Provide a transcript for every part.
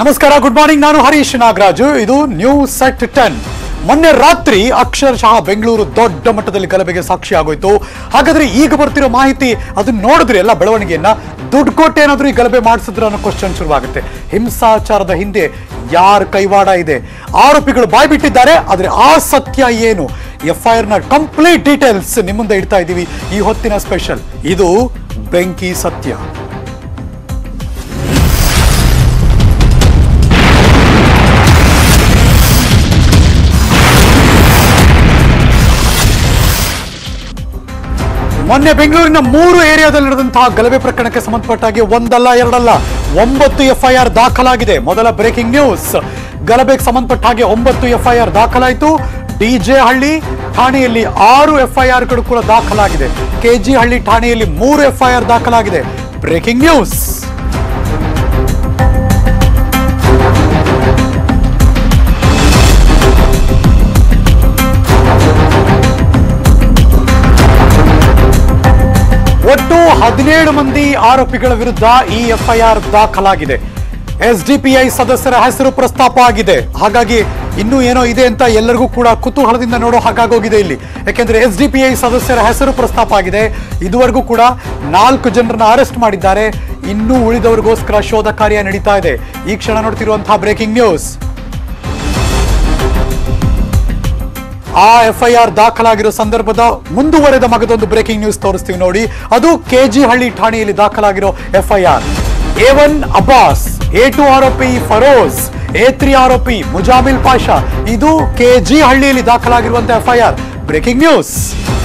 ನಮಸ್ಕಾರ good morning ನಾನು ಹರೀಶ್ ನಾಗರಾಜು ಇದು ನ್ಯೂಸ್ ಸೆಟ್ ಟೆನ್ ಮೊನ್ನೆ ರಾತ್ರಿ ಅಕ್ಷರಶಃ ಬೆಂಗಳೂರು ದೊಡ್ಡ ಮಟ್ಟದಲ್ಲಿ ಗಲಭೆಗೆ ಸಾಕ್ಷಿ ಆಗೋಯ್ತು ಹಾಗಾದ್ರೆ ಈಗ ಬರ್ತಿರೋ ಮಾಹಿತಿ ಅದನ್ನ ನೋಡಿದ್ರೆ ಎಲ್ಲ ಬೆಳವಣಿಗೆಯನ್ನ ದುಡ್ಡು ಕೊಟ್ಟು ಏನಾದ್ರೂ ಈ ಗಲಭೆ ಮಾಡಿಸಿದ್ರು ಅನ್ನೋ ಕ್ವಶನ್ ಶುರುವಾಗುತ್ತೆ ಹಿಂಸಾಚಾರದ ಹಿಂದೆ ಯಾರ ಕೈವಾಡ ಇದೆ ಆರೋಪಿಗಳು ಬಾಯ್ಬಿಟ್ಟಿದ್ದಾರೆ ಆದ್ರೆ ಆ ಸತ್ಯ ಏನು ಎಫ್ ಐ ಆರ್ ನ ಕಂಪ್ಲೀಟ್ ಡೀಟೇಲ್ಸ್ ನಿಮ್ಮ ಮುಂದೆ ಇಡ್ತಾ ಇದ್ದೀವಿ ಈ ಹೊತ್ತಿನ ಸ್ಪೆಷಲ್ ಇದು ಬೆಂಕಿ ಸತ್ಯ ಮೊನ್ನೆ ಬೆಂಗಳೂರಿನ ಮೂರು ಏರಿಯಾದಲ್ಲಿ ನಡೆದಂತಹ ಗಲಭೆ ಪ್ರಕರಣಕ್ಕೆ ಸಂಬಂಧಪಟ್ಟ ಹಾಗೆ ಒಂದಲ್ಲ ಎರಡಲ್ಲ ಒಂಬತ್ತು ಎಫ್ಐಆರ್ ದಾಖಲಾಗಿದೆ ಮೊದಲ ಬ್ರೇಕಿಂಗ್ ನ್ಯೂಸ್ ಗಲಭೆಗೆ ಸಂಬಂಧಪಟ್ಟ ಹಾಗೆ ಒಂಬತ್ತು ಎಫ್ಐಆರ್ ದಾಖಲಾಯಿತು ಡಿಜೆ ಹಳ್ಳಿ ಠಾಣೆಯಲ್ಲಿ ಆರು ಎಫ್ಐಆರ್ಗಳು ಕೂಡ ದಾಖಲಾಗಿದೆ ಕೆಜಿ ಹಳ್ಳಿ ಠಾಣೆಯಲ್ಲಿ ಮೂರು ಎಫ್ಐಆರ್ ದಾಖಲಾಗಿದೆ ಬ್ರೇಕಿಂಗ್ ನ್ಯೂಸ್ ಒಟ್ಟು ಹದಿನೇಳು ಮಂದಿ ಆರೋಪಿಗಳ ವಿರುದ್ಧ ಈ ಎಫ್ಐಆರ್ ದಾಖಲಾಗಿದೆ ಎಸ್ಡಿಪಿಐ ಸದಸ್ಯರ ಹೆಸರು ಪ್ರಸ್ತಾಪ ಆಗಿದೆ ಹಾಗಾಗಿ ಇನ್ನೂ ಏನೋ ಇದೆ ಅಂತ ಎಲ್ಲರಿಗೂ ಕೂಡ ಕುತೂಹಲದಿಂದ ನೋಡೋ ಹಾಗಾಗೋಗಿದೆ ಇಲ್ಲಿ ಯಾಕೆಂದ್ರೆ ಎಸ್ಡಿಪಿಐ ಸದಸ್ಯರ ಹೆಸರು ಪ್ರಸ್ತಾಪ ಆಗಿದೆ ಇದುವರೆಗೂ ಕೂಡ ನಾಲ್ಕು ಜನರನ್ನ ಅರೆಸ್ಟ್ ಮಾಡಿದ್ದಾರೆ ಇನ್ನೂ ಉಳಿದವರಿಗೋಸ್ಕರ ಶೋಧ ಕಾರ್ಯ ನಡೀತಾ ಇದೆ ಈ ಕ್ಷಣ ನೋಡ್ತಿರುವಂತಹ ಬ್ರೇಕಿಂಗ್ ನ್ಯೂಸ್ ಆ ಎಫ್ಐಆರ್ ದಾಖಲಾಗಿರೋ ಸಂದರ್ಭದ ಮುಂದುವರೆದ ಮಗದೊಂದು ಬ್ರೇಕಿಂಗ್ ನ್ಯೂಸ್ ತೋರಿಸ್ತೀವಿ ನೋಡಿ ಅದು ಕೆಜಿ ಹಳ್ಳಿ ಠಾಣೆಯಲ್ಲಿ ದಾಖಲಾಗಿರೋ FIR A one Abbas A two ಆರೋಪಿ ಫರೋಜ್ ಎ ತ್ರೀ ಆರೋಪಿ ಮುಜಾಮಿಲ್ ಪಾಷಾ ಇದು ಕೆಜಿ ಹಳ್ಳಿಯಲ್ಲಿ ದಾಖಲಾಗಿರುವಂತಹ ಎಫ್ಐಆರ್ ಬ್ರೇಕಿಂಗ್ ನ್ಯೂಸ್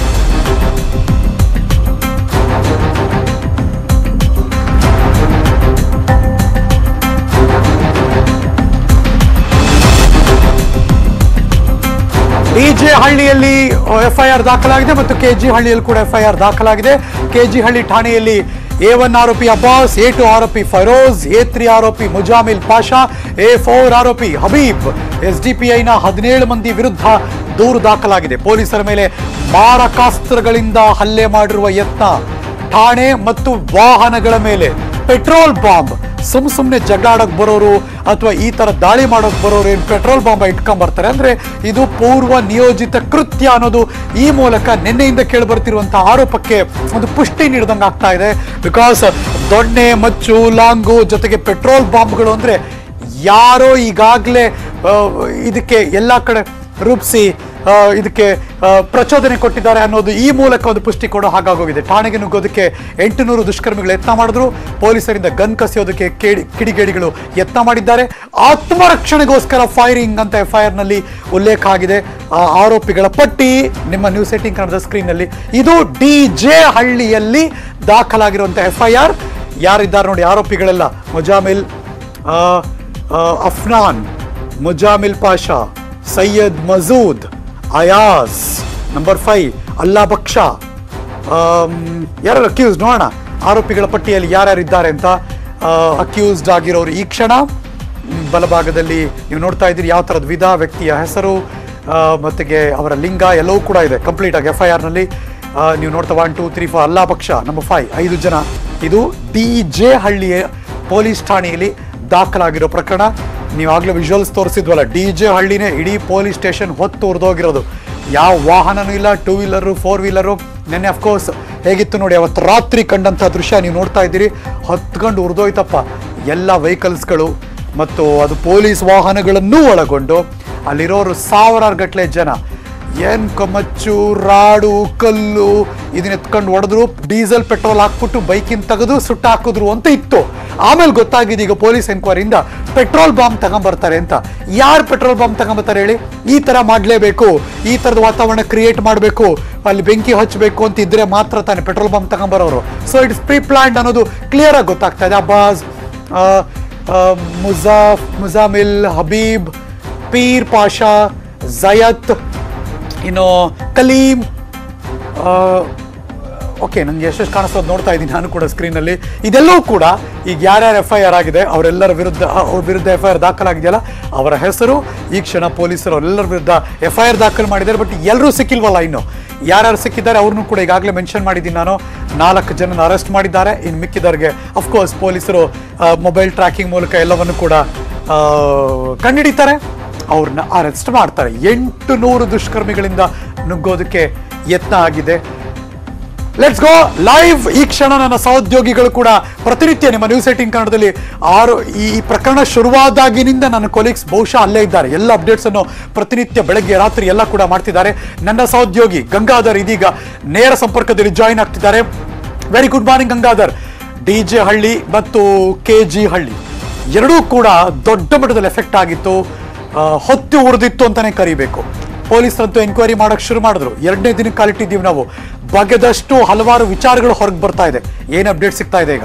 ಡಿಜೆ ಹಳ್ಳಿಯಲ್ಲಿ ಎಫ್ಐಆರ್ ದಾಖಲಾಗಿದೆ ಮತ್ತು ಕೆಜಿ ಹಳ್ಳಿಯಲ್ಲಿ ಕೂಡ ಎಫ್ಐಆರ್ ದಾಖಲಾಗಿದೆ ಕೆಜಿ ಹಳ್ಳಿ ಠಾಣೆಯಲ್ಲಿ ಎ ಒನ್ ಆರೋಪಿ ಅಬ್ಬಾಸ್ ಎ ಟು ಆರೋಪಿ ಫೈರೋಜ್ ಎ ತ್ರೀ ಆರೋಪಿ ಮುಜಾಮಿಲ್ ಪಾಷಾ ಎ ಫೋರ್ ಆರೋಪಿ ಹಬೀಬ್ ಎಸ್ಡಿಪಿಐನ ಹದಿನೇಳು ಮಂದಿ ವಿರುದ್ಧ ದೂರು ದಾಖಲಾಗಿದೆ ಪೊಲೀಸರ ಮೇಲೆ ಮಾರಕಾಸ್ತ್ರಗಳಿಂದ ಹಲ್ಲೆ ಮಾಡಿರುವ ಯತ್ನ ಠಾಣೆ ಮತ್ತು ವಾಹನಗಳ ಮೇಲೆ ಪೆಟ್ರೋಲ್ ಬಾಂಬ್ ಸುಮ್ ಸುಮ್ನೆ ಜಗಳಾಡಕ್ ಬರೋರು ಅಥವಾ ಈ ತರ ದಾಳಿ ಮಾಡೋಕ್ ಬರೋರು ಏನ್ ಪೆಟ್ರೋಲ್ ಬಾಂಬ್ ಇಟ್ಕೊಂಡ್ ಬರ್ತಾರೆ ಅಂದ್ರೆ ಇದು ಪೂರ್ವ ನಿಯೋಜಿತ ಕೃತ್ಯ ಅನ್ನೋದು ಈ ಮೂಲಕ ನಿನ್ನೆಯಿಂದ ಕೇಳಿಬರ್ತಿರುವಂತಹ ಆರೋಪಕ್ಕೆ ಒಂದು ಪುಷ್ಟಿ ನೀಡಿದಂಗೆ ಆಗ್ತಾ ಇದೆ ಬಿಕಾಸ್ ದೊಣ್ಣೆ ಮಚ್ಚು ಲಾಂಗು ಜೊತೆಗೆ ಪೆಟ್ರೋಲ್ ಬಾಂಬ್ಗಳು ಅಂದ್ರೆ ಯಾರೋ ಈಗಾಗಲೇ ಇದಕ್ಕೆ ಎಲ್ಲ ಕಡೆ ರೂಪಿಸಿ ಆ, ಇದಕ್ಕೆ ಆ, ಪ್ರಚೋದನೆ ಕೊಟ್ಟಿದ್ದಾರೆ ಅನ್ನೋದು ಈ ಮೂಲಕ ಒಂದು ಪುಷ್ಟಿ ಕೊಡೋ ಹಾಗಾಗೋಗಿದೆ ಠಾಣೆಗೆ ನುಗ್ಗೋದಕ್ಕೆ ಎಂಟುನೂರು ದುಷ್ಕರ್ಮಿಗಳು ಯತ್ನ ಮಾಡಿದ್ರು ಪೊಲೀಸರಿಂದ ಗನ್ ಕಸಿಯೋದಕ್ಕೆ ಕೇಡಿ ಕಿಡಿಗೇಡಿಗಳು ಯತ್ನ ಮಾಡಿದ್ದಾರೆ ಆತ್ಮರಕ್ಷಣೆಗೋಸ್ಕರ ಫೈರಿಂಗ್ ಅಂತ ಎಫ್ ನಲ್ಲಿ ಉಲ್ಲೇಖ ಆಗಿದೆ ಆ ಆರೋಪಿಗಳ ಪಟ್ಟಿ ನಿಮ್ಮ ನ್ಯೂಸ್ ಏಟಿಂಗ್ ಕನ್ನಡದ ಸ್ಕ್ರೀನ್ನಲ್ಲಿ ಇದು ಡಿ ಜೆ ಹಳ್ಳಿಯಲ್ಲಿ ದಾಖಲಾಗಿರುವಂತಹ ಎಫ್ ಐ ಆರ್ ಯಾರಿದ್ದಾರೆ ನೋಡಿ ಆರೋಪಿಗಳೆಲ್ಲ ಮುಜಾಮಿಲ್ ಆ, ಆ, ಅಫ್ನಾನ್ ಮುಜಾಮಿಲ್ ಪಾಷಾ ಸೈಯದ್ ಮಜೂದ್ ಅಯಾಸ್ ನಂಬರ್ ಫೈವ್ ಅಲ್ಲಾ ಬಕ್ಷ ಯಾರು ಅಕ್ಯೂಸ್ ನೋಡೋಣ ಆರೋಪಿಗಳ ಪಟ್ಟಿಯಲ್ಲಿ ಯಾರ್ಯಾರಿದ್ದಾರೆ ಅಂತ ಅಕ್ಯೂಸ್ಡ್ ಆಗಿರೋರು ಈ ಕ್ಷಣ ಮ್, ಬಲಭಾಗದಲ್ಲಿ ನೀವು ನೋಡ್ತಾ ಇದ್ದೀರಿ ಯಾವ ಥರದ ವಿಧ ವ್ಯಕ್ತಿಯ ಹೆಸರು ಆ, ಮತ್ತಿಗೆ ಅವರ ಲಿಂಗ ಎಲ್ಲವೂ ಕೂಡ ಇದೆ ಕಂಪ್ಲೀಟ್ ಆಗಿ ಎಫ್ ಐ ಆರ್ನಲ್ಲಿ ನೀವು ನೋಡ್ತಾ ಒನ್ ಟೂ ತ್ರೀ ಫೋರ್ ಅಲ್ಲಾ ಪಕ್ಷ ನಂಬರ್ ಫೈವ್ ಐದು ಜನ ಇದು ಡಿ ಜೆ ಹಳ್ಳಿಯ ಪೊಲೀಸ್ ಠಾಣೆಯಲ್ಲಿ ದಾಖಲಾಗಿರೋ ಪ್ರಕರಣ ನೀವು ಆಗಲೇ ವಿಜುವಲ್ಸ್ ತೋರಿಸಿದ್ವಲ್ಲ ಡಿ ಜೆ ಹಳ್ಳಿನೇ ಇಡೀ ಪೊಲೀಸ್ ಸ್ಟೇಷನ್ ಹೊತ್ತು ಉರಿದೋಗಿರೋದು ಯಾವ ವಾಹನನೂ ಇಲ್ಲ ಟೂ ವೀಲರು ಫೋರ್ ವೀಲರು ನೆನ್ನೆ ಅಫ್ಕೋರ್ಸ್ ಹೇಗಿತ್ತು ನೋಡಿ ಅವತ್ತು ರಾತ್ರಿ ಕಂಡಂಥ ದೃಶ್ಯ ನೀವು ನೋಡ್ತಾ ಇದ್ದೀರಿ ಹತ್ಕೊಂಡು ಉರಿದೋಯ್ತಪ್ಪ ಎಲ್ಲ ವೆಹಿಕಲ್ಸ್ಗಳು ಮತ್ತು ಅದು ಪೊಲೀಸ್ ವಾಹನಗಳನ್ನೂ ಒಳಗೊಂಡು ಅಲ್ಲಿರೋರು ಸಾವಿರಾರು ಗಟ್ಟಲೆ ಜನ ಏನ್ ಕಮಚ್ಚು ರಾಡು ಕಲ್ಲು ಇದನ್ನ ಎತ್ಕೊಂಡು ಹೊಡೆದ್ರು ಡೀಸೆಲ್ ಪೆಟ್ರೋಲ್ ಹಾಕ್ಬಿಟ್ಟು ಬೈಕಿನ ತೆಗೆದು ಸುಟ್ಟು ಹಾಕಿದ್ರು ಅಂತ ಇತ್ತು ಆಮೇಲೆ ಗೊತ್ತಾಗಿದೆ ಈಗ ಪೊಲೀಸ್ ಎನ್ಕ್ವೈರಿಯಿಂದ ಪೆಟ್ರೋಲ್ ಬಾಂಬ್ ತಗೊಂಬರ್ತಾರೆ ಅಂತ ಯಾರು ಪೆಟ್ರೋಲ್ ಬಾಂಬ್ ತಗೊಂಬರ್ತಾರೆ ಹೇಳಿ ಈ ತರ ಮಾಡಲೇಬೇಕು ಈ ತರದ ವಾತಾವರಣ ಕ್ರಿಯೇಟ್ ಮಾಡಬೇಕು ಅಲ್ಲಿ ಬೆಂಕಿ ಹಚ್ಚಬೇಕು ಅಂತ ಇದ್ರೆ ಮಾತ್ರ ತಾನೇ ಪೆಟ್ರೋಲ್ ಬಾಂಬ್ ತಗೊಂಬರೋರು ಸೊ ಇಟ್ಸ್ ಪ್ರೀ ಪ್ಲಾನ್ಡ್ ಅನ್ನೋದು ಕ್ಲಿಯರ್ ಆಗಿ ಗೊತ್ತಾಗ್ತಾ ಇದೆ ಅಬ್ಬಾಸ್ ಆ, ಆ, ಮುಜಾಫ್ ಮುಜಾಮಿಲ್ ಹಬೀಬ್ ಪೀರ್ ಪಾಷಾ ಜಯತ್ ಇನ್ನು ಕಲೀಂ ಓಕೆ ನನಗೆ ಎಷ್ಟೆಷ್ಟು ಕಾಣಿಸೋದು ನೋಡ್ತಾ ಇದ್ದೀನಿ ನಾನು ಕೂಡ ಸ್ಕ್ರೀನಲ್ಲಿ ಇದೆಲ್ಲವೂ ಕೂಡ ಈಗ ಯಾರ್ಯಾರು ಎಫ್ ಐ ಆರ್ ಆಗಿದೆ ಅವರೆಲ್ಲರ ವಿರುದ್ಧ ಅವ್ರ ವಿರುದ್ಧ ಎಫ್ ಐ ಆರ್ ದಾಖಲಾಗಿದೆಯಲ್ಲ ಅವರ ಹೆಸರು ಈ ಕ್ಷಣ ಪೊಲೀಸರು ಅವರೆಲ್ಲರ ವಿರುದ್ಧ ಎಫ್ ಐ ಆರ್ ದಾಖಲು ಮಾಡಿದ್ದಾರೆ ಬಟ್ ಎಲ್ಲರೂ ಸಿಕ್ಕಿಲ್ವಲ್ಲ ಇನ್ನು ಯಾರ್ಯಾರು ಸಿಕ್ಕಿದ್ದಾರೆ ಅವ್ರನ್ನೂ ಕೂಡ ಈಗಾಗಲೇ ಮೆನ್ಷನ್ ಮಾಡಿದ್ದೀನಿ ನಾನು ನಾಲ್ಕು ಜನನ ಅರೆಸ್ಟ್ ಮಾಡಿದ್ದಾರೆ ಇನ್ನು ಮಿಕ್ಕಿದವ್ರಿಗೆ ಅಫ್ಕೋರ್ಸ್ ಪೊಲೀಸರು ಮೊಬೈಲ್ ಟ್ರ್ಯಾಕಿಂಗ್ ಮೂಲಕ ಎಲ್ಲವನ್ನು ಕೂಡ ಆ, ಕಂಡಿಡಿತಾರೆ ಅವ್ರನ್ನ ಅರೆಸ್ಟ್ ಮಾಡ್ತಾರೆ ಎಂಟು ನೂರು ದುಷ್ಕರ್ಮಿಗಳಿಂದ ನುಗ್ಗೋದಕ್ಕೆ ಯತ್ನ ಆಗಿದೆ ಲೆಟ್ಸ್ ಗೋ ಲೈವ್ ಈ ಕ್ಷಣ ನನ್ನ ಸಹೋದ್ಯೋಗಿಗಳು ಕೂಡ ಪ್ರತಿನಿತ್ಯ ನಿಮ್ಮ ನ್ಯೂಸ್ ಏಟಿನ್ ಕನ್ನಡದಲ್ಲಿ ಆರು ಈ ಈ ಪ್ರಕರಣ ಶುರುವಾದಾಗಿನಿಂದ ನನ್ನ ಕೊಲೀಗ್ಸ್ ಬಹುಶಃ ಅಲ್ಲೇ ಇದ್ದಾರೆ ಎಲ್ಲ ಅಪ್ಡೇಟ್ಸ್ ಅನ್ನು ಪ್ರತಿನಿತ್ಯ ಬೆಳಗ್ಗೆ ರಾತ್ರಿ ಎಲ್ಲ ಕೂಡ ಮಾಡ್ತಿದ್ದಾರೆ ನನ್ನ ಸಹೋದ್ಯೋಗಿ ಗಂಗಾಧರ್ ಇದೀಗ ನೇರ ಸಂಪರ್ಕದಲ್ಲಿ ಜಾಯಿನ್ ಆಗ್ತಿದ್ದಾರೆ very good morning Gangadhar D J Halli ಮತ್ತು ಕೆ ಜಿ ಹಳ್ಳಿ ಎರಡೂ ಕೂಡ ದೊಡ್ಡ ಮಟ್ಟದಲ್ಲಿ ಎಫೆಕ್ಟ್ ಆಗಿತ್ತು ಆ, ಹೊತ್ತಿ ಉರಿದಿತ್ತು ಅಂತಾನೆ ಕರಿಬೇಕು ಪೊಲೀಸರಂತೂ ಎನ್ಕ್ವೈರಿ ಮಾಡಕ್ ಶುರು ಮಾಡಿದ್ರು ಎರಡನೇ ದಿನಕ್ಕೆ ಕಾಲಿಟ್ಟಿದ್ದೀವಿ ನಾವು ಬಗೆದಷ್ಟು ಹಲವಾರು ವಿಚಾರಗಳು ಹೊರಗೆ ಬರ್ತಾ ಇದೆ ಏನ್ ಅಪ್ಡೇಟ್ ಸಿಗ್ತಾ ಇದೆ ಈಗ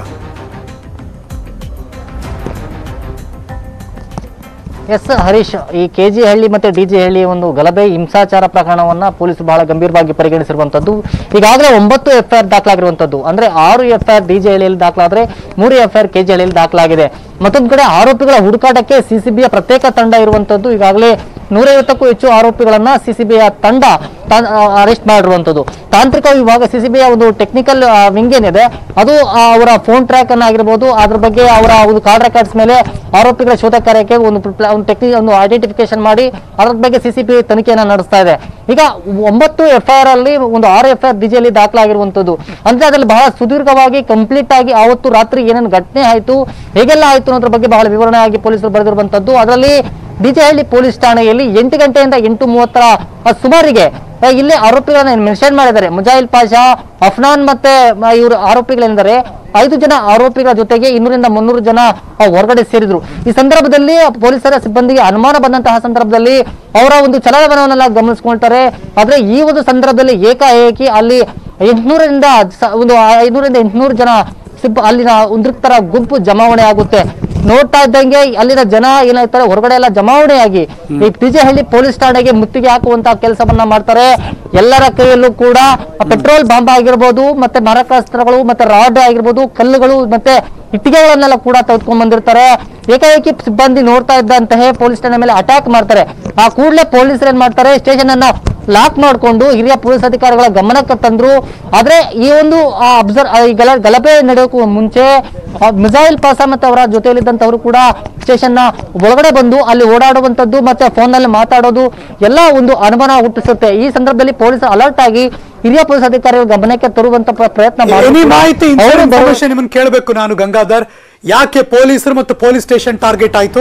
ಎಸ್ ಹರೀಶ್ ಈ ಕೆ ಜಿ ಹಳ್ಳಿ ಮತ್ತೆ ಡಿ ಜಿ ಹಳ್ಳಿ ಒಂದು ಗಲಭೆ ಹಿಂಸಾಚಾರ ಪ್ರಕರಣವನ್ನ ಪೊಲೀಸರು ಬಹಳ ಗಂಭೀರವಾಗಿ ಪರಿಗಣಿಸಿರುವಂತದ್ದು ಈಗಾಗಲೇ ಒಂಬತ್ತು ಎಫ್ ಐ ಆರ್ ದಾಖಲಾಗಿರುವಂತದ್ದು ಅಂದ್ರೆ ಆರು F I R D G ಹಳ್ಳಿಯಲ್ಲಿ ದಾಖಲಾದ್ರೆ ಮೂರು F I R K G ಹಳ್ಳಿಯಲ್ಲಿ ದಾಖಲಾಗಿದೆ ಮತ್ತೊಂದು ಕಡೆ ಆರೋಪಿಗಳ ಹುಡುಕಾಟಕ್ಕೆ ಸಿಸಿಬಿಯ ಪ್ರತ್ಯೇಕ ತಂಡ ಇರುವಂತದ್ದು ಈಗಾಗಲೇ ನೂರೈವತ್ತಕ್ಕೂ ಹೆಚ್ಚು ಆರೋಪಿಗಳನ್ನ ಸಿಸಿಬಿಯ ತಂಡ ಅರೆಸ್ಟ್ ಮಾಡಿರುವಂತದ್ದು ತಾಂತ್ರಿಕ ವಿಭಾಗ ಸಿಸಿಬಿಯ ಒಂದು ಟೆಕ್ನಿಕಲ್ ವಿಂಗ್ ಏನಿದೆ ಅದು ಆ, ಅವರ ಫೋನ್ ಟ್ರ್ಯಾಕ್ ಅನ್ನ ಆಗಿರ್ಬೋದು ಅದ್ರ ಬಗ್ಗೆ ಅವರ ಒಂದು ಕಾರ್ಡ್ ರೆಕಾರ್ಡ್ಸ್ ಮೇಲೆ ಆರೋಪಿಗಳ ಶೋಧ ಕಾರ್ಯಕ್ಕೆ ಒಂದು ಪ್ಲ- ಒಂದು ಟೆಕ್ನಿಕ್ ಒಂದು ಐಡೆಂಟಿಫಿಕೇಶನ್ ಮಾಡಿ ಅದ್ರ ಬಗ್ಗೆ ಸಿಸಿಬಿ ತನಿಖೆಯನ್ನ ನಡೆಸ್ತಾ ಇದೆ ಈಗ ಒಂಬತ್ತು ಎಫ್ ಐ ಆರ್ ಅಲ್ಲಿ ಒಂದು ಆರು ಎಫ್ ಐ ಆರ್ ಡಿಜಿಯಲ್ಲಿ ದಾಖಲಾಗಿರುವಂತದ್ದು ಅಂದ್ರೆ ಅದರಲ್ಲಿ ಬಹಳ ಸುದೀರ್ಘವಾಗಿ ಕಂಪ್ಲೀಟ್ ಆಗಿ ಆವತ್ತು ರಾತ್ರಿ ಏನೇನು ಘಟನೆ ಆಯ್ತು ಹೇಗೆಲ್ಲ ಆಯ್ತು ಅನ್ನೋದ್ರ ಬಗ್ಗೆ ಬಹಳ ವಿವರಣೆ ಆಗಿ ಪೊಲೀಸರು ಬರೆದಿರುವಂತದ್ದು ಅದರಲ್ಲಿ ಡಿಜೆಹಳ್ಳಿ ಪೊಲೀಸ್ ಠಾಣೆಯಲ್ಲಿ ಎಂಟು ಗಂಟೆಯಿಂದ ಎಂಟು ಮೂವತ್ತರ ಆ, ಸುಮಾರಿಗೆ ಆ, ಇಲ್ಲಿ ಆರೋಪಿಗಳನ್ನ ಮೆನ್ಷನ್ ಮಾಡಿದ್ದಾರೆ ಮುಜಾಹಿಲ್ ಪಾಷಾ ಅಫ್ನಾನ್ ಮತ್ತೆ ಮ, ಇವರು ಆರೋಪಿಗಳೆಂದರೆ ಐದು ಜನ ಆರೋಪಿಗಳ ಜೊತೆಗೆ ಇನ್ನೂರಿಂದ ಮುನ್ನೂರು ಜನ ಆ, ಹೊರಗಡೆ ಸೇರಿದ್ರು ಈ ಸಂದರ್ಭದಲ್ಲಿ ಪೊಲೀಸರ ಸಿಬ್ಬಂದಿಗೆ ಅನುಮಾನ ಬಂದಂತಹ ಸಂದರ್ಭದಲ್ಲಿ ಅವರ ಒಂದು ಚಲನವಲನವನ್ನೆಲ್ಲ ಗಮನಿಸ್ಕೊಳ್ತಾರೆ ಆದ್ರೆ ಈ ಒಂದು ಸಂದರ್ಭದಲ್ಲಿ ಏಕಾಏಕಿ ಅಲ್ಲಿ ಎಂಟ್ನೂರರಿಂದ ಸ- ಒಂದು ಐನೂರಿಂದ ಎಂಟ್ನೂರು ಜನ ಸಿಬ್ಬ ಅಲ್ಲಿನ ಉದ್ರಿಕ್ತರ ಗುಂಪು ಜಮಾವಣೆ ಆಗುತ್ತೆ ನೋಡ್ತಾ ಇದ್ದಂಗೆ ಅಲ್ಲಿನ ಜನ ಏನಾಯ್ತಾರೆ ಹೊರಗಡೆ ಎಲ್ಲ ಜಮಾವಣೆಯಾಗಿ ಈ ಪಿಜೆಹಳ್ಳಿ ಪೊಲೀಸ್ ಠಾಣೆಗೆ ಮುತ್ತಿಗೆ ಹಾಕುವಂತ ಕೆಲಸವನ್ನ ಮಾಡ್ತಾರೆ ಎಲ್ಲರ ಕೈಯಲ್ಲೂ ಕೂಡ ಪೆಟ್ರೋಲ್ ಬಾಂಬ್ ಆಗಿರ್ಬೋದು ಮತ್ತೆ ಮಾರಕಾಸ್ತ್ರಗಳು ಮತ್ತೆ ರಾಡ್ ಆಗಿರ್ಬೋದು ಕಲ್ಲುಗಳು ಮತ್ತೆ ಇಟ್ಟಿಗೆಗಳನ್ನೆಲ್ಲ ಕೂಡ ತೆಗೆದುಕೊಂಡ್ ಬಂದಿರ್ತಾರೆ ಏಕಾಏಕಿ ಸಿಬ್ಬಂದಿ ನೋಡ್ತಾ ಇದ್ದಂತಹ ಪೊಲೀಸ್ ಠಾಣೆ ಮೇಲೆ ಅಟ್ಯಾಕ್ ಮಾಡ್ತಾರೆ ಆ ಕೂಡಲೇ ಪೊಲೀಸರು ಏನ್ ಮಾಡ್ತಾರೆ ಸ್ಟೇಷನ್ ಅನ್ನ ಲಾಕ್ ಮಾಡಿಕೊಂಡು ಹಿರಿಯ ಪೊಲೀಸ್ ಅಧಿಕಾರಿಗಳ ಗಮನಕ್ಕೆ ತಂದ್ರು ಆದ್ರೆ ಈ ಒಂದು ಅಬ್ಸರ್ವ್ ಈ ಗಲ ಗಲಭೆ ನಡೆಯೋಕ್ಕೂ ಮುಂಚೆ ಆ, ಮಿಸೈಲ್ ಪಾಸ ಮತ್ತೆ ಅವರ ಜೊತೆಯಲ್ಲಿದ್ದಂಥವ್ರು ಕೂಡ ಸ್ಟೇಷನ್ ನ ಒಳಗಡೆ ಬಂದು ಅಲ್ಲಿ ಓಡಾಡುವಂತದ್ದು ಮತ್ತೆ ಫೋನ್ ನಲ್ಲಿ ಮಾತಾಡೋದು ಎಲ್ಲ ಒಂದು ಅನುಮಾನ ಹುಟ್ಟಿಸುತ್ತೆ ಈ ಸಂದರ್ಭದಲ್ಲಿ ಪೊಲೀಸ್ ಅಲರ್ಟ್ ಆಗಿ ಹಿರಿಯ ಪೊಲೀಸ್ ಅಧಿಕಾರಿಗಳ ಗಮನಕ್ಕೆ ತರುವಂತ ಪ್ರ- ಪ್ರಯತ್ನ ಮಾಡಿದ್ರು ಎನಿ ಕೂಡ ಮಾಹಿತಿ ಅವರು ಬರೋ- ಇನ್ಫಾರ್ಮೇಶನ್ ನಿಮ್ಮನ್ನು ಕೇಳಬೇಕು ನಾನು ಗಂಗಾಧರ್ ಯಾಕೆ ಪೊಲೀಸರು ಮತ್ತು ಪೊಲೀಸ್ ಸ್ಟೇಷನ್ ಟಾರ್ಗೆಟ್ ಆಯ್ತು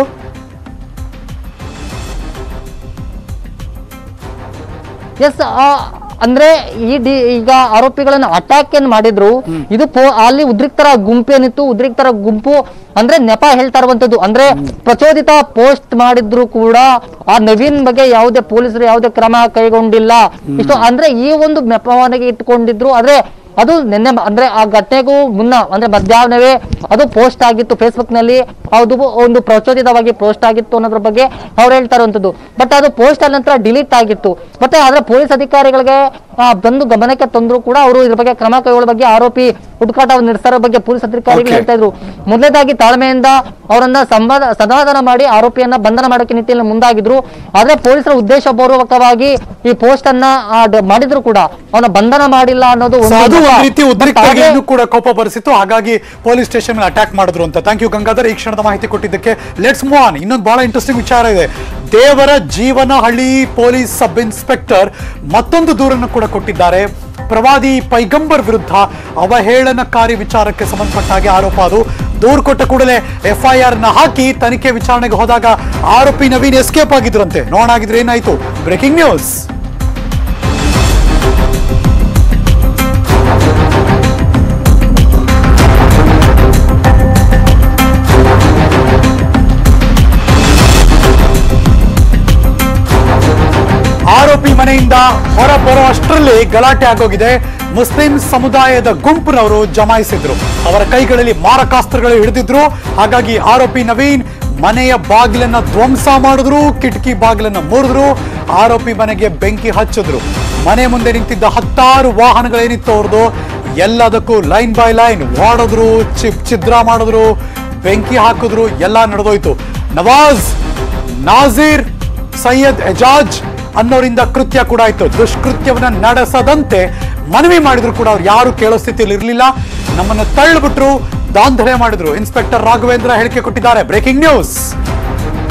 ಎಸ್ ಅಂದ್ರೆ ಈ ಡಿ ಈಗ ಆರೋಪಿಗಳನ್ನ ಅಟ್ಯಾಕ್ ಏನ್ ಮಾಡಿದ್ರು ಇದು ಪೋ- ಅಲ್ಲಿ ಉದ್ರಿಕ್ತರ ಗುಂಪು ಏನಿತ್ತು ಉದ್ರಿಕ್ತರ ಗುಂಪು ಅಂದ್ರೆ ನೆಪ ಹೇಳ್ತಾ ಇರುವಂತದ್ದು ಅಂದ್ರೆ ಪ್ರಚೋದಿತ ಪೋಸ್ಟ್ ಮಾಡಿದ್ರು ಕೂಡ ಆ ನವೀನ್ ಬಗ್ಗೆ ಯಾವುದೇ ಪೊಲೀಸರು ಯಾವುದೇ ಕ್ರಮ ಕೈಗೊಂಡಿಲ್ಲ ಇಷ್ಟು ಅಂದ್ರೆ ಈ ಒಂದು ನೆಪವನಿಗೆ ಇಟ್ಕೊಂಡಿದ್ರು ಆದ್ರೆ ಅದು ನಿನ್ನೆ ಮ- ಅಂದ್ರೆ ಆ ಘಟನೆಗೂ ಮುನ್ನ ಅಂದ್ರೆ ಮಧ್ಯಾಹ್ನವೇ ಅದು ಪೋಸ್ಟ್ ಆಗಿತ್ತು ಫೇಸ್ಬುಕ್ ನಲ್ಲಿ ಅದು ಒಂದು ಪ್ರಚೋದಿತವಾಗಿ ಪೋಸ್ಟ್ ಆಗಿತ್ತು ಅನ್ನೋದ್ರ ಬಗ್ಗೆ ಅವ್ರು ಹೇಳ್ತಾ ಇರುವಂತದ್ದು ಬಟ್ ಅದು ಪೋಸ್ಟ್ ಆದ ನಂತರ ಡಿಲೀಟ್ ಆಗಿತ್ತು ಮತ್ತೆ ಆದ್ರೆ ಪೊಲೀಸ್ ಅಧಿಕಾರಿಗಳಿಗೆ ಆ, ಬಂದು ಗಮನಕ್ಕೆ ತಂದ್ರು ಕೂಡ ಅವರು ಇದ್ರ ಬಗ್ಗೆ ಕ್ರಮ ಕೈಗೊಳ್ಳ ಬಗ್ಗೆ ಆರೋಪಿ ಹುಡುಕಾಟವನ್ನು ನಡೆಸ್ತಾರ ಬಗ್ಗೆ ಪೊಲೀಸ್ ಅಧಿಕಾರಿಗಳು Okay. ಹೇಳ್ತಾ ಇದ್ರು ಮೊದಲನೇದಾಗಿ ತಾಳ್ಮೆಯಿಂದ ಅವರನ್ನ ಸಂವಾದ ಸಮಾಧಾನ ಮಾಡಿ ಆರೋಪಿಯನ್ನ ಬಂಧನ ಮಾಡೋಕೆ ನಿಟ್ಟಿನಲ್ಲಿ ಮುಂದಾಗಿದ್ರು ಆದ್ರೆ ಪೊಲೀಸರ ಉದ್ದೇಶಪೂರ್ವಕವಾಗಿ ಈ ಪೋಸ್ಟ್ ಅನ್ನ ಆ, ಡ- ಮಾಡಿದ್ರು ಕೂಡ ಅವನ ಬಂಧನ ಮಾಡಿಲ್ಲ ಅನ್ನೋದು So ಒಂದು ಅದು ನೆಪ. ಒಂದು ರೀತಿ But ಉದ್ರಿಕ್ತರಿಗೆ ಹಾಗೆ- ಇನ್ನೂ ಕೂಡ ಕೋಪ ಬರಿಸಿತ್ತು ಹಾಗಾಗಿ ಪೊಲೀಸ್ ಸ್ಟೇಷನ್ ಮೇಲೆ ಅಟ್ಯಾಕ್ ಮಾಡಿದ್ರು ಅಂತ ಥ್ಯಾಂಕ್ ಯು ಗಂಗಾಧರ್ ಈ ಕ್ಷಣದ ಮಾಹಿತಿ ಕೊಟ್ಟಿದ್ದಕ್ಕೆ ಲೆಟ್ಸ್ ಮೂವ್ ಆನ್ ಇನ್ನೊಂದು ಬಹಳ ಇಂಟ್ರೆಸ್ಟಿಂಗ್ ವಿಚಾರ ಇದೆ ದೇವರ ಜೀವನಹಳ್ಳಿ ಪೊಲೀಸ್ ಸಬ್ ಇನ್ಸ್ಪೆಕ್ಟರ್ ಮತ್ತೊಂದು ದೂರನ್ನು ಕೂಡ ಕೊಟ್ಟಿದ್ದಾರೆ ಪ್ರವಾದಿ ಪೈಗಂಬರ್ ವಿರುದ್ಧ ಅವಹೇಳನಕಾರಿ ವಿಚಾರಕ್ಕೆ ಸಂಬಂಧಪಟ್ಟ ಹಾಗೆ ಆರೋಪ ಅದು ದೂರು ಕೊಟ್ಟ ಕೂಡಲೇ ಎಫ್ಐಆರ್ ನ ಹಾಕಿ ತನಿಖೆ ವಿಚಾರಣೆಗೆ ಹೋದಾಗ ಆರೋಪಿ ನವೀನ್ ಎಸ್ಕೇಪ್ ಆಗಿದ್ರಂತೆ ನೋಡೋಣ ಆಗಿದ್ರೆ ಏನಾಯ್ತು ಬ್ರೇಕಿಂಗ್ ನ್ಯೂಸ್ ಆರೋಪಿ ಮನೆಯಿಂದ ಹೊರ ಬರೋ ಅಷ್ಟರಲ್ಲಿ ಗಲಾಟೆ ಆಗೋಗಿದೆ ಮುಸ್ಲಿಂ ಸಮುದಾಯದ ಗುಂಪಿನವರು ಜಮಾಯಿಸಿದ್ರು ಅವರ ಕೈಗಳಲ್ಲಿ ಮಾರಕಾಸ್ತ್ರಗಳು ಹಿಡಿದಿದ್ರು ಹಾಗಾಗಿ ಆರೋಪಿ ನವೀನ್ ಮನೆಯ ಬಾಗಿಲನ್ನ ಧ್ವಂಸ ಮಾಡಿದ್ರು ಕಿಟಕಿ ಬಾಗಿಲನ್ನ ಮುರಿದ್ರು ಆರೋಪಿ ಮನೆಗೆ ಬೆಂಕಿ ಹಚ್ಚಿದ್ರು ಮನೆ ಮುಂದೆ ನಿಂತಿದ್ದ ಹತ್ತಾರು ವಾಹನಗಳೇನಿತ್ತು ಅವ್ರದ್ದು ಎಲ್ಲದಕ್ಕೂ ಲೈನ್ ಬೈ ಲೈನ್ ಹೊಡೆದ್ರು ಚಿಪ್ ಛಿದ್ರ ಮಾಡಿದ್ರು ಬೆಂಕಿ ಹಾಕಿದ್ರು ಎಲ್ಲ ನಡೆದೋಯ್ತು ನವಾಜ್ ನಾಜೀರ್ ಸೈಯದ್ ಎಜಾಜ್ ಅನ್ನೋರಿಂದ ಕೃತ್ಯ ಕೂಡ ಆಯ್ತು ದುಷ್ಕೃತ್ಯವನ್ನ ನಡೆಸದಂತೆ ಮನವಿ ಮಾಡಿದ್ರು ಕೂಡ ಅವ್ರು ಯಾರು ಕೇಳೋ ಸ್ಥಿತಿಯಲ್ಲಿ ಇರಲಿಲ್ಲ ನಮ್ಮನ್ನ ತಳ್ಳಿಬಿಟ್ರು ದಾಂಧಲೆ ಮಾಡಿದ್ರು ಇನ್ಸ್ಪೆಕ್ಟರ್ ರಾಘವೇಂದ್ರ ಹೇಳಿಕೆ ಕೊಟ್ಟಿದ್ದಾರೆ ಬ್ರೇಕಿಂಗ್ ನ್ಯೂಸ್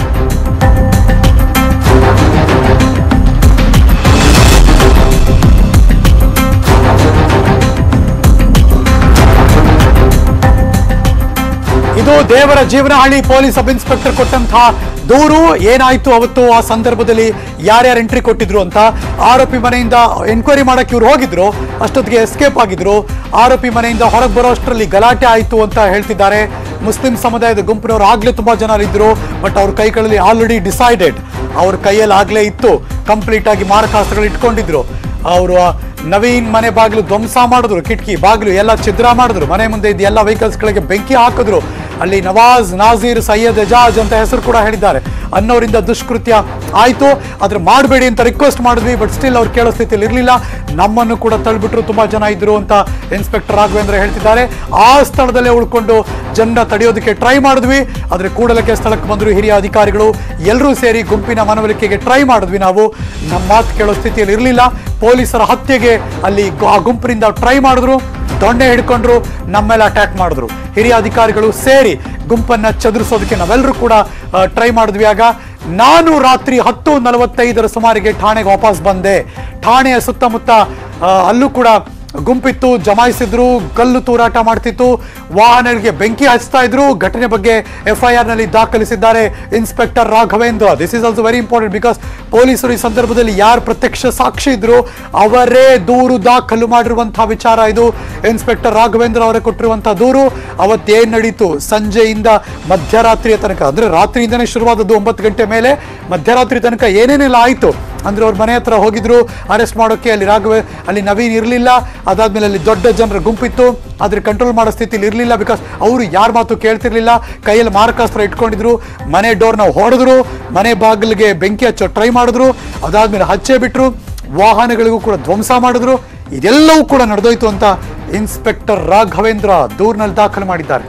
ಇದು ದೇವರ ಜೀವನಹಳ್ಳಿ ಪೊಲೀಸ್ ಸಬ್ ಇನ್ಸ್ಪೆಕ್ಟರ್ ಕೊಟ್ಟಂತಹ ದೂರು ಏನಾಯ್ತು ಅವತ್ತು ಆ ಸಂದರ್ಭದಲ್ಲಿ ಯಾರ್ಯಾರು ಎಂಟ್ರಿ ಕೊಟ್ಟಿದ್ರು ಅಂತ ಆರೋಪಿ ಮನೆಯಿಂದ ಎನ್ಕ್ವೈರಿ ಮಾಡಕ್ಕೆ ಇವ್ರು ಹೋಗಿದ್ರು ಅಷ್ಟೊತ್ತಿಗೆ ಎಸ್ಕೇಪ್ ಆಗಿದ್ರು ಆರೋಪಿ ಮನೆಯಿಂದ ಹೊರಗೆ ಬರೋ ಅಷ್ಟರಲ್ಲಿ ಗಲಾಟೆ ಆಯ್ತು ಅಂತ ಹೇಳ್ತಿದ್ದಾರೆ ಮುಸ್ಲಿಂ ಸಮುದಾಯದ ಗುಂಪಿನವರು ಆಗ್ಲೇ ತುಂಬಾ ಜನ ಇದ್ರು ಬಟ್ ಅವ್ರ ಕೈಗಳಲ್ಲಿ ಆಲ್ರೆಡಿ ಡಿಸೈಡೆಡ್ ಅವ್ರ ಕೈಯಲ್ಲಿ ಆಗ್ಲೇ ಇತ್ತು ಕಂಪ್ಲೀಟ್ ಆಗಿ ಮಾರಕಾಸ್ತ್ರಗಳು ಇಟ್ಕೊಂಡಿದ್ರು ಅವರು ನವೀನ್ ಮನೆ ಬಾಗಿಲು ಧ್ವಂಸ ಮಾಡಿದ್ರು ಕಿಟಕಿ ಬಾಗಿಲು ಎಲ್ಲ ಛಿದ್ರ ಮಾಡಿದ್ರು ಮನೆ ಮುಂದೆ ಇದ್ದ ಎಲ್ಲ vehicles ಗಳಿಗೆ ಬೆಂಕಿ ಹಾಕಿದ್ರು ಅಲ್ಲಿ ನವಾಜ್ ನಾಜೀರ್ ಸೈಯದ್ ಎಜಾಜ್ ಅಂತ ಹೆಸರು ಕೂಡ ಹೇಳಿದ್ದಾರೆ ಅನ್ನೋರಿಂದ ದುಷ್ಕೃತ್ಯ ಆಯ್ತು ಆದ್ರೆ ಮಾಡಬೇಡಿ ಅಂತ ರಿಕ್ವೆಸ್ಟ್ ಮಾಡಿದ್ವಿ ಬಟ್ ಸ್ಟಿಲ್ ಅವ್ರು ಕೇಳೋ ಸ್ಥಿತಿಯಲ್ಲಿ ಇರಲಿಲ್ಲ ನಮ್ಮನ್ನು ಕೂಡ ತಳ್ಬಿಟ್ರು ತುಂಬಾ ಜನ ಇದ್ರು ಅಂತ ಇನ್ಸ್ಪೆಕ್ಟರ್ ರಾಘವೇಂದ್ರ ಹೇಳ್ತಿದ್ದಾರೆ ಆ ಸ್ಥಳದಲ್ಲೇ ಉಳ್ಕೊಂಡು ಜನರ ತಡೆಯೋದಕ್ಕೆ ಟ್ರೈ ಮಾಡಿದ್ವಿ ಆದ್ರೆ ಕೂಡಲಕ್ಕೆ ಸ್ಥಳಕ್ಕೆ ಬಂದ್ರು ಹಿರಿಯ ಅಧಿಕಾರಿಗಳು ಎಲ್ಲರೂ ಸೇರಿ ಗುಂಪಿನ ಮನವೊಲಿಕೆಗೆ ಟ್ರೈ ಮಾಡಿದ್ವಿ ನಾವು ನಮ್ಮ ಮಾತು ಕೇಳೋ ಸ್ಥಿತಿಯಲ್ಲಿ ಇರಲಿಲ್ಲ ಪೊಲೀಸರ ಹತ್ಯೆಗೆ ಅಲ್ಲಿ ಗು- ಆ ಗುಂಪಿನಿಂದ ಟ್ರೈ ಮಾಡಿದ್ರು ದೊಣ್ಣೆ ಹಿಡ್ಕೊಂಡ್ರು ನಮ್ಮೆಲ್ಲ ಅಟ್ಯಾಕ್ ಮಾಡಿದ್ರು ಹಿರಿಯ ಅಧಿಕಾರಿಗಳು ಸೇರಿ ಗುಂಪನ್ನ ಚದುರಿಸೋದಕ್ಕೆ ನಾವೆಲ್ಲರೂ ಕೂಡ ಟ್ರೈ ಮಾಡಿದ್ವಿ ಆಗ ನಾನು ರಾತ್ರಿ ಹತ್ತು ನಲವತ್ತೈದರ ಸುಮಾರಿಗೆ ಠಾಣೆಗೆ ವಾಪಸ್ ಬಂದೆ ಠಾಣೆಯ ಸುತ್ತಮುತ್ತ ಆ, ಅಲ್ಲೂ ಕೂಡ ಗುಂಪಿತ್ತು ಜಮಾಯಿಸಿದ್ರು ಕಲ್ಲು ತೂರಾಟ ಮಾಡ್ತಿತ್ತು ವಾಹನಗಳಿಗೆ ಬೆಂಕಿ ಹಚ್ತಾ ಇದ್ರು ಘಟನೆ ಬಗ್ಗೆ ಎಫ್ಐಆರ್ ನಲ್ಲಿ ದಾಖಲಿಸಿದ್ದಾರೆ inspector Raghavendra this is also very important because ಪೊಲೀಸರು ಈ ಸಂದರ್ಭದಲ್ಲಿ ಯಾರು ಪ್ರತ್ಯಕ್ಷ ಸಾಕ್ಷಿ ಇದ್ರು ಅವರೇ ದೂರು ದಾಖಲು ಮಾಡಿರುವಂತಹ ವಿಚಾರ ಇದು ಇನ್ಸ್ಪೆಕ್ಟರ್ ರಾಘವೇಂದ್ರ ಅವರೇ ಕೊಟ್ಟಿರುವಂತಹ ದೂರು ಅವತ್ತೇನ್ ನಡೀತು ಸಂಜೆಯಿಂದ ಮಧ್ಯರಾತ್ರಿಯ ತನಕ ಅಂದ್ರೆ ರಾತ್ರಿಯಿಂದನೇ ಶುರುವಾದದ್ದು ಒಂಬತ್ತು ಗಂಟೆ ಮೇಲೆ ಮಧ್ಯರಾತ್ರಿ ತನಕ ಏನೇನೆಲ್ಲ ಆಯ್ತು ಅಂದ್ರೆ ಅವ್ರ ಮನೆ ಹತ್ರ ಹೋಗಿದ್ರು ಅರೆಸ್ಟ್ ಮಾಡೋಕೆ ಅಲ್ಲಿ ರಾಘವ ಅಲ್ಲಿ ನವೀನ್ ಇರಲಿಲ್ಲ ಅದಾದ್ಮೇಲೆ ಅಲ್ಲಿ ದೊಡ್ಡ ಜನರ ಗುಂಪಿತ್ತು ಆದ್ರೆ ಕಂಟ್ರೋಲ್ ಮಾಡೋ ಸ್ಥಿತಿಲಿ ಇರಲಿಲ್ಲ ಬಿಕಾಸ್ ಅವರು ಯಾರ ಮಾತು ಕೇಳ್ತಿರ್ಲಿಲ್ಲ ಕೈಯಲ್ಲಿ ಮಾರಕಾಸ್ತ್ರ ಇಟ್ಕೊಂಡಿದ್ರು ಮನೆ ಡೋರ್ನ ಹೊಡೆದ್ರು ಮನೆ ಬಾಗಿಲಿಗೆ ಬೆಂಕಿ ಹಚ್ಚೋ ಟ್ರೈ ಮಾಡಿದ್ರು ಅದಾದ್ಮೇಲೆ ಹಚ್ಚೇ ಬಿಟ್ರು ವಾಹನಗಳಿಗೂ ಕೂಡ ಧ್ವಂಸ ಮಾಡಿದ್ರು ಇದೆಲ್ಲವೂ ಕೂಡ ನಡೆದೋಯ್ತು ಅಂತ ಇನ್ಸ್ಪೆಕ್ಟರ್ ರಾಘವೇಂದ್ರ ದೂರಿನಲ್ಲಿ ದಾಖಲು ಮಾಡಿದ್ದಾರೆ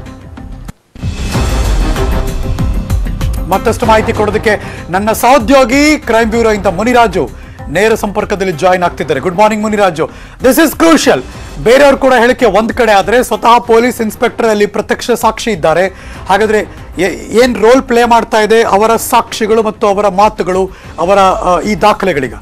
ಮತ್ತಷ್ಟು ಮಾಹಿತಿ ಕೊಡೋದಕ್ಕೆ ನನ್ನ ಸಹೋದ್ಯೋಗಿ ಕ್ರೈಮ್ ಬ್ಯೂರೋ ಇಂದ ಮುನಿರಾಜು ನೇರ ಸಂಪರ್ಕದಲ್ಲಿ ಜಾಯಿನ್ ಆಗ್ತಿದ್ದಾರೆ good morning Muniraju this is crucial ಬೇರೆಯವ್ರು ಕೂಡ ಹೇಳಿಕೆ ಒಂದ್ ಕಡೆ ಆದ್ರೆ ಸ್ವತಃ ಪೊಲೀಸ್ ಇನ್ಸ್ಪೆಕ್ಟರ್ ಅಲ್ಲಿ ಪ್ರತ್ಯಕ್ಷ ಸಾಕ್ಷಿ ಇದ್ದಾರೆ ಹಾಗಾದ್ರೆ ಏ- ಏನ್ ರೋಲ್ ಪ್ಲೇ ಮಾಡ್ತಾ ಇದೆ ಅವರ ಸಾಕ್ಷಿಗಳು ಮತ್ತು ಅವರ ಮಾತುಗಳು ಅವರ ಆ, ಈ ದಾಖಲೆಗಳೀಗ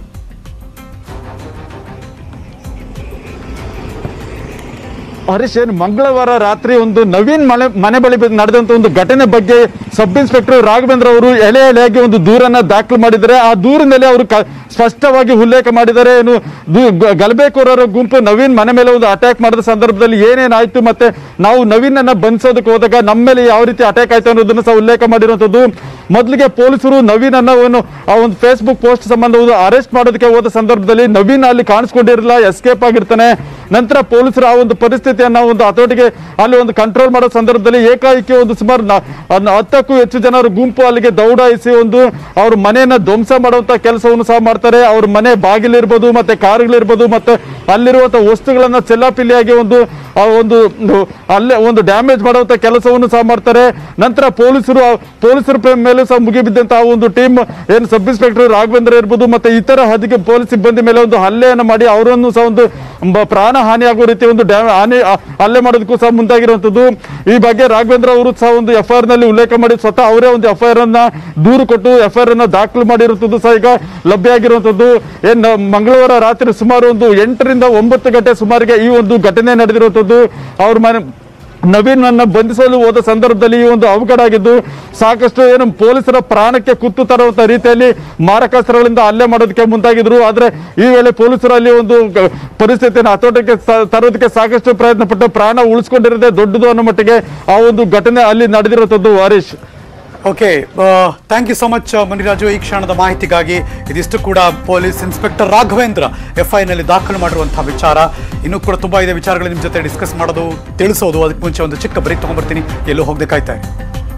ಹರೀಶ್ ಏನು ಮಂಗಳವಾರ ರಾತ್ರಿ ಒಂದು ನವೀನ್ ಮನೆ ಮನೆ ಬಳಿ ಬ- ನಡೆದಂತ ಒಂದು ಘಟನೆ ಬಗ್ಗೆ ಸಬ್ ಇನ್ಸ್ಪೆಕ್ಟರ್ ರಾಘವೇಂದ್ರ ಅವರು ಎಳೆ ಎಳೆಯಾಗಿ ಒಂದು ದೂರನ್ನ ದಾಖಲು ಮಾಡಿದ್ದಾರೆ ಆ ದೂರಿನಲ್ಲಿ ಅವರು ಕ- ಸ್ಪಷ್ಟವಾಗಿ ಉಲ್ಲೇಖ ಮಾಡಿದ್ದಾರೆ ಏನು ದು- ಗ- ಗಲಭೆಕೋರರ ಗುಂಪು ನವೀನ್ ಮನೆ ಮೇಲೆ ಒಂದು ಅಟ್ಯಾಕ್ ಮಾಡಿದ ಸಂದರ್ಭದಲ್ಲಿ ಏನೇನಾಯ್ತು ಮತ್ತೆ ನಾವು ನವೀನನ್ನ ಬಂಧಿಸೋದಕ್ಕೆ ಹೋದಾಗ ನಮ್ಮ ಮೇಲೆ ಯಾವ ರೀತಿ ಅಟ್ಯಾಕ್ ಆಯ್ತು ಅನ್ನೋದನ್ನ ಸಹ ಉಲ್ಲೇಖ ಮಾಡಿರುವಂತದ್ದು ಮೊದಲಿಗೆ ಪೊಲೀಸರು ನವೀನನ್ನ ಏನು ಆ ಒಂದು ಫೇಸ್ಬುಕ್ ಪೋಸ್ಟ್ ಸಂಬಂಧ ಒಂದು ಅರೆಸ್ಟ್ ಮಾಡೋದಕ್ಕೆ ಹೋದ ಸಂದರ್ಭದಲ್ಲಿ ನವೀನ್ ಅಲ್ಲಿ ಕಾಣಿಸ್ಕೊಂಡಿರಲಿಲ್ಲ ಎಸ್ಕೇಪ್ ಆಗಿರ್ತಾನೆ ನಂತರ ಪೊಲೀಸರು ಆ ಒಂದು ಪರಿಸ್ಥಿತಿಯನ್ನ ಒಂದು ಹತೋಟಿಗೆ ಅಲ್ಲಿ ಒಂದು ಕಂಟ್ರೋಲ್ ಮಾಡೋ ಸಂದರ್ಭದಲ್ಲಿ ಏಕಾಏಕಿ ಒಂದು ಸುಮಾರು ನ- ಅದ್ನ ಹತ್ತಕ್ಕೂ ಹೆಚ್ಚು ಜನರು ಗುಂಪು ಅಲ್ಲಿಗೆ ದೌಡಾಯಿಸಿ ಒಂದು ಅವ್ರ ಮನೆಯನ್ನ ಧ್ವಂಸ ಮಾಡುವಂತ ಕೆಲಸವನ್ನು ಸಹ ಮಾಡ್ತಾರೆ ಅವ್ರ ಮನೆ ಬಾಗಿಲಿರ್ಬೋದು ಮತ್ತೆ ಕಾರುಗಳಿರ್ಬೋದು ಮತ್ತೆ ಅಲ್ಲಿರುವಂತ ವಸ್ತುಗಳನ್ನ ಚೆಲ್ಲಾಪಿಲ್ಲಿಯಾಗಿ ಒಂದು ಆ ಒಂದು ಒಂದು ಅಲ್ಲೇ ಒಂದು ಡ್ಯಾಮೇಜ್ ಮಾಡುವಂತ ಕೆಲಸವನ್ನು ಸಹ ಮಾಡ್ತಾರೆ ನಂತರ ಪೊಲೀಸರು ಆ ಪೊಲೀಸರ ಪೇ- ಮೇಲೂ ಸಹ ಮುಗಿಬಿದ್ದಂತ ಆ ಒಂದು ಟೀಮ್ ಏನು ಸಬ್ ಇನ್ಸ್ಪೆಕ್ಟರ್ ರಾಘವೇಂದ್ರ ಇರ್ಬೋದು ಮತ್ತೆ ಇತರ ಹದಿಗೆ ಪೊಲೀಸ್ ಸಿಬ್ಬಂದಿ ಮೇಲೆ ಒಂದು ಹಲ್ಲೆಯನ್ನು ಮಾಡಿ ಅವರನ್ನು ಸಹ ಒಂದು ಬ- ಪ್ರಾಣ ಹಾನಿ ಆಗುವ ರೀತಿ ಒಂದು ಡ್ಯಾಮ್ ಹಾನಿ ಆ- ಹಲ್ಲೆ ಮಾಡೋದಕ್ಕೂ ಸಹ ಮುಂದಾಗಿರುವಂತದ್ದು ಈ ಬಗ್ಗೆ ರಾಘವೇಂದ್ರ ಅವರು ಸಹ ಒಂದು ಎಫ್ ನಲ್ಲಿ ಉಲ್ಲೇಖ ಮಾಡಿ ಸ್ವತಃ ಅವರೇ ಒಂದು ಎಫ್ ಅನ್ನ ದೂರು ಕೊಟ್ಟು ಎಫ್ ಅನ್ನ ದಾಖಲು ಮಾಡಿರುವಂತದ್ದು ಸಹ ಈಗ ಲಭ್ಯ ಆಗಿರುವಂತದ್ದು ಏನ್ ಮಂಗಳವಾರ ರಾತ್ರಿ ಸುಮಾರು ಒಂದು ಎಂಟರಿಂದ ಒಂಬತ್ತು ಗಂಟೆ ಸುಮಾರಿಗೆ ಈ ಒಂದು ಘಟನೆ ನಡೆದಿರುವಂತದ್ದು ಅವ್ರ ಮನೆ ನವೀನ್ ಅನ್ನ ಬಂಧಿಸಲು ಹೋದ ಸಂದರ್ಭದಲ್ಲಿ ಈ ಒಂದು ಅವಘಡ ಆಗಿದ್ದು ಸಾಕಷ್ಟು ಏನು ಪೊಲೀಸರ ಪ್ರಾಣಕ್ಕೆ ಕುತ್ತು ತರುವಂತ ರೀತಿಯಲ್ಲಿ ಮಾರಕಾಸ್ತ್ರಗಳಿಂದ ಹಲ್ಲೆ ಮಾಡೋದಕ್ಕೆ ಮುಂದಾಗಿದ್ರು ಆದ್ರೆ ಈ ವೇಳೆ ಪೊಲೀಸರು ಅಲ್ಲಿ ಒಂದು ಗ- ಪರಿಸ್ಥಿತಿಯನ್ನು ಹತೋಟಕ್ಕೆ ಸ- ತರೋದಕ್ಕೆ ಸಾಕಷ್ಟು ಪ್ರಯತ್ನ ಪಟ್ಟು ಪ್ರಾಣ ಉಳಿಸ್ಕೊಂಡಿರೋದೇ ದೊಡ್ಡದು ಅನ್ನೋ ಮಟ್ಟಿಗೆ ಆ ಒಂದು ಘಟನೆ ಅಲ್ಲಿ ನಡೆದಿರುವಂತದ್ದು Harish okay thank you so much Muniraju ಈ ಕ್ಷಣದ ಮಾಹಿತಿಗಾಗಿ ಇದಿಷ್ಟು ಕೂಡ ಪೊಲೀಸ್ ಇನ್ಸ್ಪೆಕ್ಟರ್ ರಾಘವೇಂದ್ರ ಎಫ್ ನಲ್ಲಿ ದಾಖಲು ಮಾಡಿರುವಂತಹ ವಿಚಾರ ಇನ್ನೂ ಕೂಡ ತುಂಬಾ ಇದೆ ವಿಚಾರಗಳು ನಿಮ್ಮ ಜೊತೆ ಡಿಸ್ಕಸ್ ಮಾಡೋದು ತಿಳಿಸೋದು ಅದಕ್ಕೆ ಮುಂಚೆ ಒಂದು ಚಿಕ್ಕ ಬ್ರೇಕ್ ತಗೊಂಡ್ಬರ್ತೀನಿ ಎಲ್ಲೂ ಹೋಗದೆ ಕಾಯ್ತಾ ಇರಿ.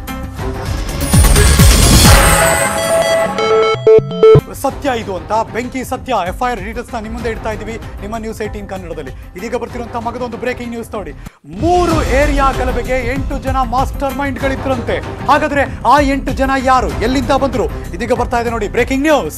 ಸತ್ಯ ಇದು ಅಂತ ಬೆಂಕಿ ಸತ್ಯ ಎಫ್ ಐ ಆರ್ ಡೀಟೇಲ್ಸ್ ನ ನಿಮ್ಮ ಮುಂದೆ ಇಡ್ತಾ ಇದೀವಿ ನಿಮ್ಮ ನ್ಯೂಸ್ ಏಟೀನ್ ಕನ್ನಡದಲ್ಲಿ ಇದೀಗ ಬರ್ತಿರುವಂತಹ ಮಗದೊಂದು ಬ್ರೇಕಿಂಗ್ ನ್ಯೂಸ್ ನೋಡಿ ಮೂರು ಏರಿಯಾ ಗಲಭೆಗೆ ಎಂಟು ಜನ ಮಾಸ್ಟರ್ ಮೈಂಡ್ ಗಳಿದ್ರಂತೆ ಹಾಗಾದ್ರೆ ಆ ಎಂಟು ಜನ ಯಾರು ಎಲ್ಲಿಂದ ಬಂದ್ರು ಇದೀಗ ಬರ್ತಾ ಇದೆ ನೋಡಿ ಬ್ರೇಕಿಂಗ್ ನ್ಯೂಸ್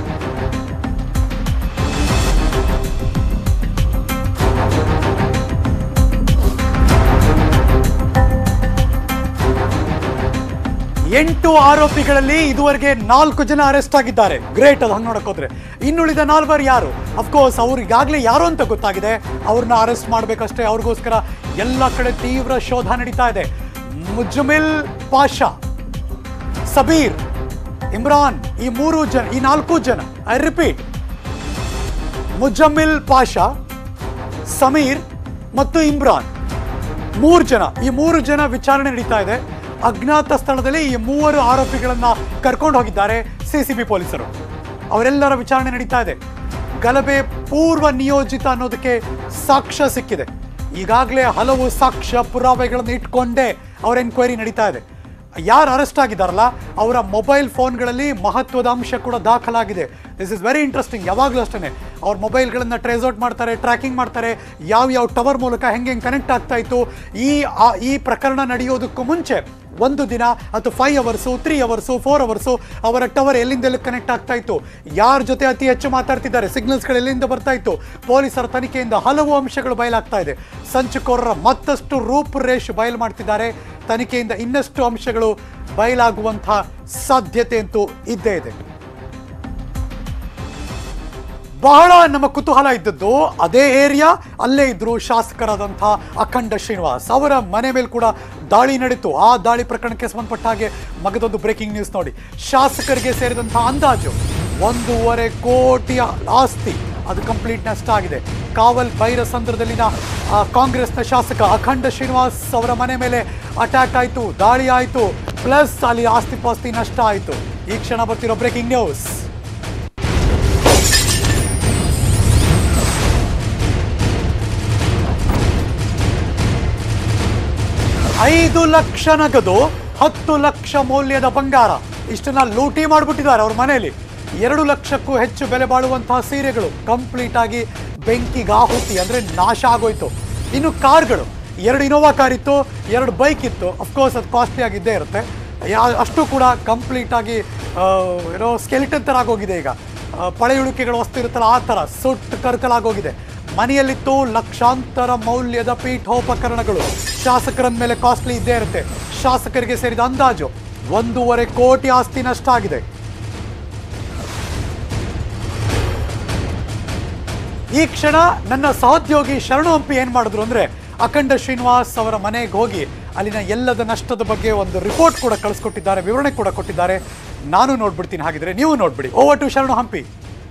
ಎಂಟು ಆರೋಪಿಗಳಲ್ಲಿ ಇದುವರೆಗೆ ನಾಲ್ಕು ಜನ ಅರೆಸ್ಟ್ ಆಗಿದ್ದಾರೆ ಗ್ರೇಟ್ ಅದು ಹಂಗೆ ನೋಡಕ್ ಹೋದ್ರೆ ಇನ್ನುಳಿದ ನಾಲ್ವರು ಯಾರು ಅಫ್ಕೋರ್ಸ್ ಅವ್ರು ಈಗಾಗಲೇ ಯಾರು ಅಂತ ಗೊತ್ತಾಗಿದೆ ಅವ್ರನ್ನ ಅರೆಸ್ಟ್ ಮಾಡಬೇಕಷ್ಟೇ ಅವ್ರಿಗೋಸ್ಕರ ಎಲ್ಲ ಕಡೆ ತೀವ್ರ ಶೋಧ ನಡೀತಾ ಇದೆ ಮುಜ್ಮಿಲ್ ಪಾಷಾ ಸಬೀರ್ ಇಮ್ರಾನ್ ಈ ಮೂರು ಜನ ಈ ನಾಲ್ಕು ಜನ ಐ ರಿಪೀಟ್ ಮುಜಮ್ಮಿಲ್ ಪಾಷಾ ಸಮೀರ್ ಮತ್ತು ಇಮ್ರಾನ್ ಮೂರು ಜನ ಈ ಮೂರು ಜನ ವಿಚಾರಣೆ ನಡೀತಾ ಇದೆ ಅಜ್ಞಾತ ಸ್ಥಳದಲ್ಲಿ ಈ ಮೂವರು ಆರೋಪಿಗಳನ್ನ ಕರ್ಕೊಂಡು ಹೋಗಿದ್ದಾರೆ ಸಿಸಿಬಿ ಪೊಲೀಸರು ಅವರೆಲ್ಲರ ವಿಚಾರಣೆ ನಡೀತಾ ಇದೆ ಗಲಭೆ ಪೂರ್ವ ನಿಯೋಜಿತ ಅನ್ನೋದಕ್ಕೆ ಸಾಕ್ಷ್ಯ ಸಿಕ್ಕಿದೆ ಈಗಾಗಲೇ ಹಲವು ಸಾಕ್ಷ್ಯ ಪುರಾವೆಗಳನ್ನು ಇಟ್ಕೊಂಡೇ ಅವರ ಎನ್ಕ್ವೈರಿ ನಡೀತಾ ಇದೆ ಯಾರು ಅರೆಸ್ಟ್ ಆಗಿದ್ದಾರಲ್ಲ ಅವರ ಮೊಬೈಲ್ ಫೋನ್ಗಳಲ್ಲಿ ಮಹತ್ವದ ಅಂಶ ಕೂಡ ದಾಖಲಾಗಿದೆ ದಿಸ್ ಇಸ್ ವೆರಿ ಇಂಟ್ರೆಸ್ಟಿಂಗ್ ಯಾವಾಗಲೂ ಅಷ್ಟೇ ಅವ್ರ ಮೊಬೈಲ್ಗಳನ್ನು ಟ್ರೇಸ್ ಔಟ್ ಮಾಡ್ತಾರೆ ಟ್ರ್ಯಾಕಿಂಗ್ ಮಾಡ್ತಾರೆ ಯಾವ ಯಾವ ಟವರ್ ಮೂಲಕ ಹೆಂಗೆ ಹೆಂಗೆ ಕನೆಕ್ಟ್ ಆಗ್ತಾ ಇತ್ತು ಈ ಆ- ಈ ಪ್ರಕರಣ ನಡೆಯೋದಕ್ಕೂ ಮುಂಚೆ ಒಂದು ದಿನ ಅಥವಾ five hours three hours four hours ಅವರ ಟವರ್ ಎಲ್ಲಿಂದ ಎಲ್ಲಿ ಕನೆಕ್ಟ್ ಆಗ್ತಾ ಇತ್ತು ಯಾರ ಜೊತೆ ಅತಿ ಹೆಚ್ಚು ಮಾತಾಡ್ತಿದ್ದಾರೆ ಸಿಗ್ನಲ್ಸ್ಗಳು ಎಲ್ಲಿಂದ ಬರ್ತಾ ಇತ್ತು ಪೊಲೀಸರ ತನಿಖೆಯಿಂದ ಹಲವು ಅಂಶಗಳು ಬಯಲಾಗ್ತಾ ಇದೆ ಸಂಚುಕೋರರ ಮತ್ತಷ್ಟು ರೂಪುರೇಷ್ ಬಯಲು ಮಾಡ್ತಿದ್ದಾರೆ ತನಿಖೆಯಿಂದ ಇನ್ನಷ್ಟು ಅಂಶಗಳು ಬಯಲಾಗುವಂತಹ ಸಾಧ್ಯತೆ ಅಂತೂ ಇದ್ದೇ ಇದೆ ಬಹಳ ನಮ್ಮ ಕುತೂಹಲ ಇದ್ದದ್ದು ಅದೇ ಏರಿಯಾ ಅಲ್ಲೇ ಇದ್ರು ಶಾಸಕರಾದಂಥ ಅಖಂಡ ಶ್ರೀನಿವಾಸ್ ಅವರ ಮನೆ ಮೇಲೆ ಕೂಡ ದಾಳಿ ನಡೀತು ಆ ದಾಳಿ ಪ್ರಕರಣಕ್ಕೆ ಸಂಬಂಧಪಟ್ಟ ಹಾಗೆ ಮಗದೊಂದು ಬ್ರೇಕಿಂಗ್ ನ್ಯೂಸ್ ನೋಡಿ ಶಾಸಕರಿಗೆ ಸೇರಿದಂಥ ಅಂದಾಜು ಒಂದೂವರೆ ಕೋಟಿಯ ಆಸ್ತಿ ಅದು ಕಂಪ್ಲೀಟ್ ನಷ್ಟ ಆಗಿದೆ ಕಾವಲ್ ಬೈರಸಂದ್ರದಲ್ಲಿನ ಆ, ಕಾಂಗ್ರೆಸ್ನ ಶಾಸಕ ಅಖಂಡ ಶ್ರೀನಿವಾಸ್ ಅವರ ಮನೆ ಮೇಲೆ ಅಟ್ಯಾಕ್ ಆಯಿತು ದಾಳಿ ಆಯಿತು ಪ್ಲಸ್ ಅಲ್ಲಿ ಆಸ್ತಿ ಪಾಸ್ತಿ ನಷ್ಟ ಆಯಿತು ಈ ಕ್ಷಣ ಬರ್ತಿರೋ ಬ್ರೇಕಿಂಗ್ ನ್ಯೂಸ್ ಐದು ಲಕ್ಷ ನಗದು ಹತ್ತು ಲಕ್ಷ ಮೌಲ್ಯದ ಬಂಗಾರ ಇಷ್ಟನ್ನ ಲೂಟಿ ಮಾಡಿಬಿಟ್ಟಿದ್ದಾರೆ ಅವ್ರ ಮನೆಯಲ್ಲಿ ಎರಡು ಲಕ್ಷಕ್ಕೂ ಹೆಚ್ಚು ಬೆಲೆ ಬಾಳುವಂತಹ ಸೀರೆಗಳು ಕಂಪ್ಲೀಟ್ ಆಗಿ ಬೆಂಕಿಗೆ ಆಹುತಿ ಅಂದ್ರೆ ನಾಶ ಆಗೋಯ್ತು ಇನ್ನು ಕಾರ್ಗಳು ಎರಡು ಇನೋವಾ ಕಾರ್ ಇತ್ತು ಎರಡು ಬೈಕ್ ಇತ್ತು ಅಫ್ಕೋರ್ಸ್ ಅದು ಕಾಸ್ಟ್ಲಿ ಆಗಿದ್ದೇ ಇರುತ್ತೆ ಯಾ- ಅಷ್ಟು ಕೂಡ ಕಂಪ್ಲೀಟ್ ಆಗಿ ಆ, ಏನೋ ಸ್ಕೆಲಿಟನ್ ಥರ ಆಗೋಗಿದೆ ಈಗ ಆ, ಪಳೆಯುಳಿಕೆಗಳ ವಸ್ತು ಇರುತ್ತಲ್ಲ ಆ ಥರ ಸುಟ್ಟು ಕರ್ಕಲಾಗೋಗಿದೆ ಮನೆಯಲ್ಲಿತ್ತು ಲಕ್ಷಾಂತರ ಮೌಲ್ಯದ ಪೀಠೋಪಕರಣಗಳು ಶಾಸಕರ ಮೇಲೆ ಕಾಸ್ಟ್ಲಿ ಇದ್ದೇ ಇರುತ್ತೆ ಶಾಸಕರಿಗೆ ಸೇರಿದ ಅಂದಾಜು ಒಂದೂವರೆ ಕೋಟಿ ಆಸ್ತಿ ನಷ್ಟ ಆಗಿದೆ ಈ ಕ್ಷಣ ನನ್ನ ಸಹೋದ್ಯೋಗಿ ಶರಣು ಹಂಪಿ ಏನ್ ಮಾಡಿದ್ರು ಅಂದ್ರೆ ಅಖಂಡ ಶ್ರೀನಿವಾಸ್ ಅವರ ಮನೆಗೆ ಹೋಗಿ ಅಲ್ಲಿನ ಎಲ್ಲದ ನಷ್ಟದ ಬಗ್ಗೆ ಒಂದು ರಿಪೋರ್ಟ್ ಕೂಡ ಕಳಿಸ್ಕೊಟ್ಟಿದ್ದಾರೆ ವಿವರಣೆ ಕೂಡ ಕೊಟ್ಟಿದ್ದಾರೆ ನಾನು ನೋಡ್ಬಿಡ್ತೀನಿ ಹಾಗಿದ್ರೆ ನೀವು ನೋಡ್ಬಿಡಿ ಓವರ್ ಟು ಶರಣು ಹಂಪಿ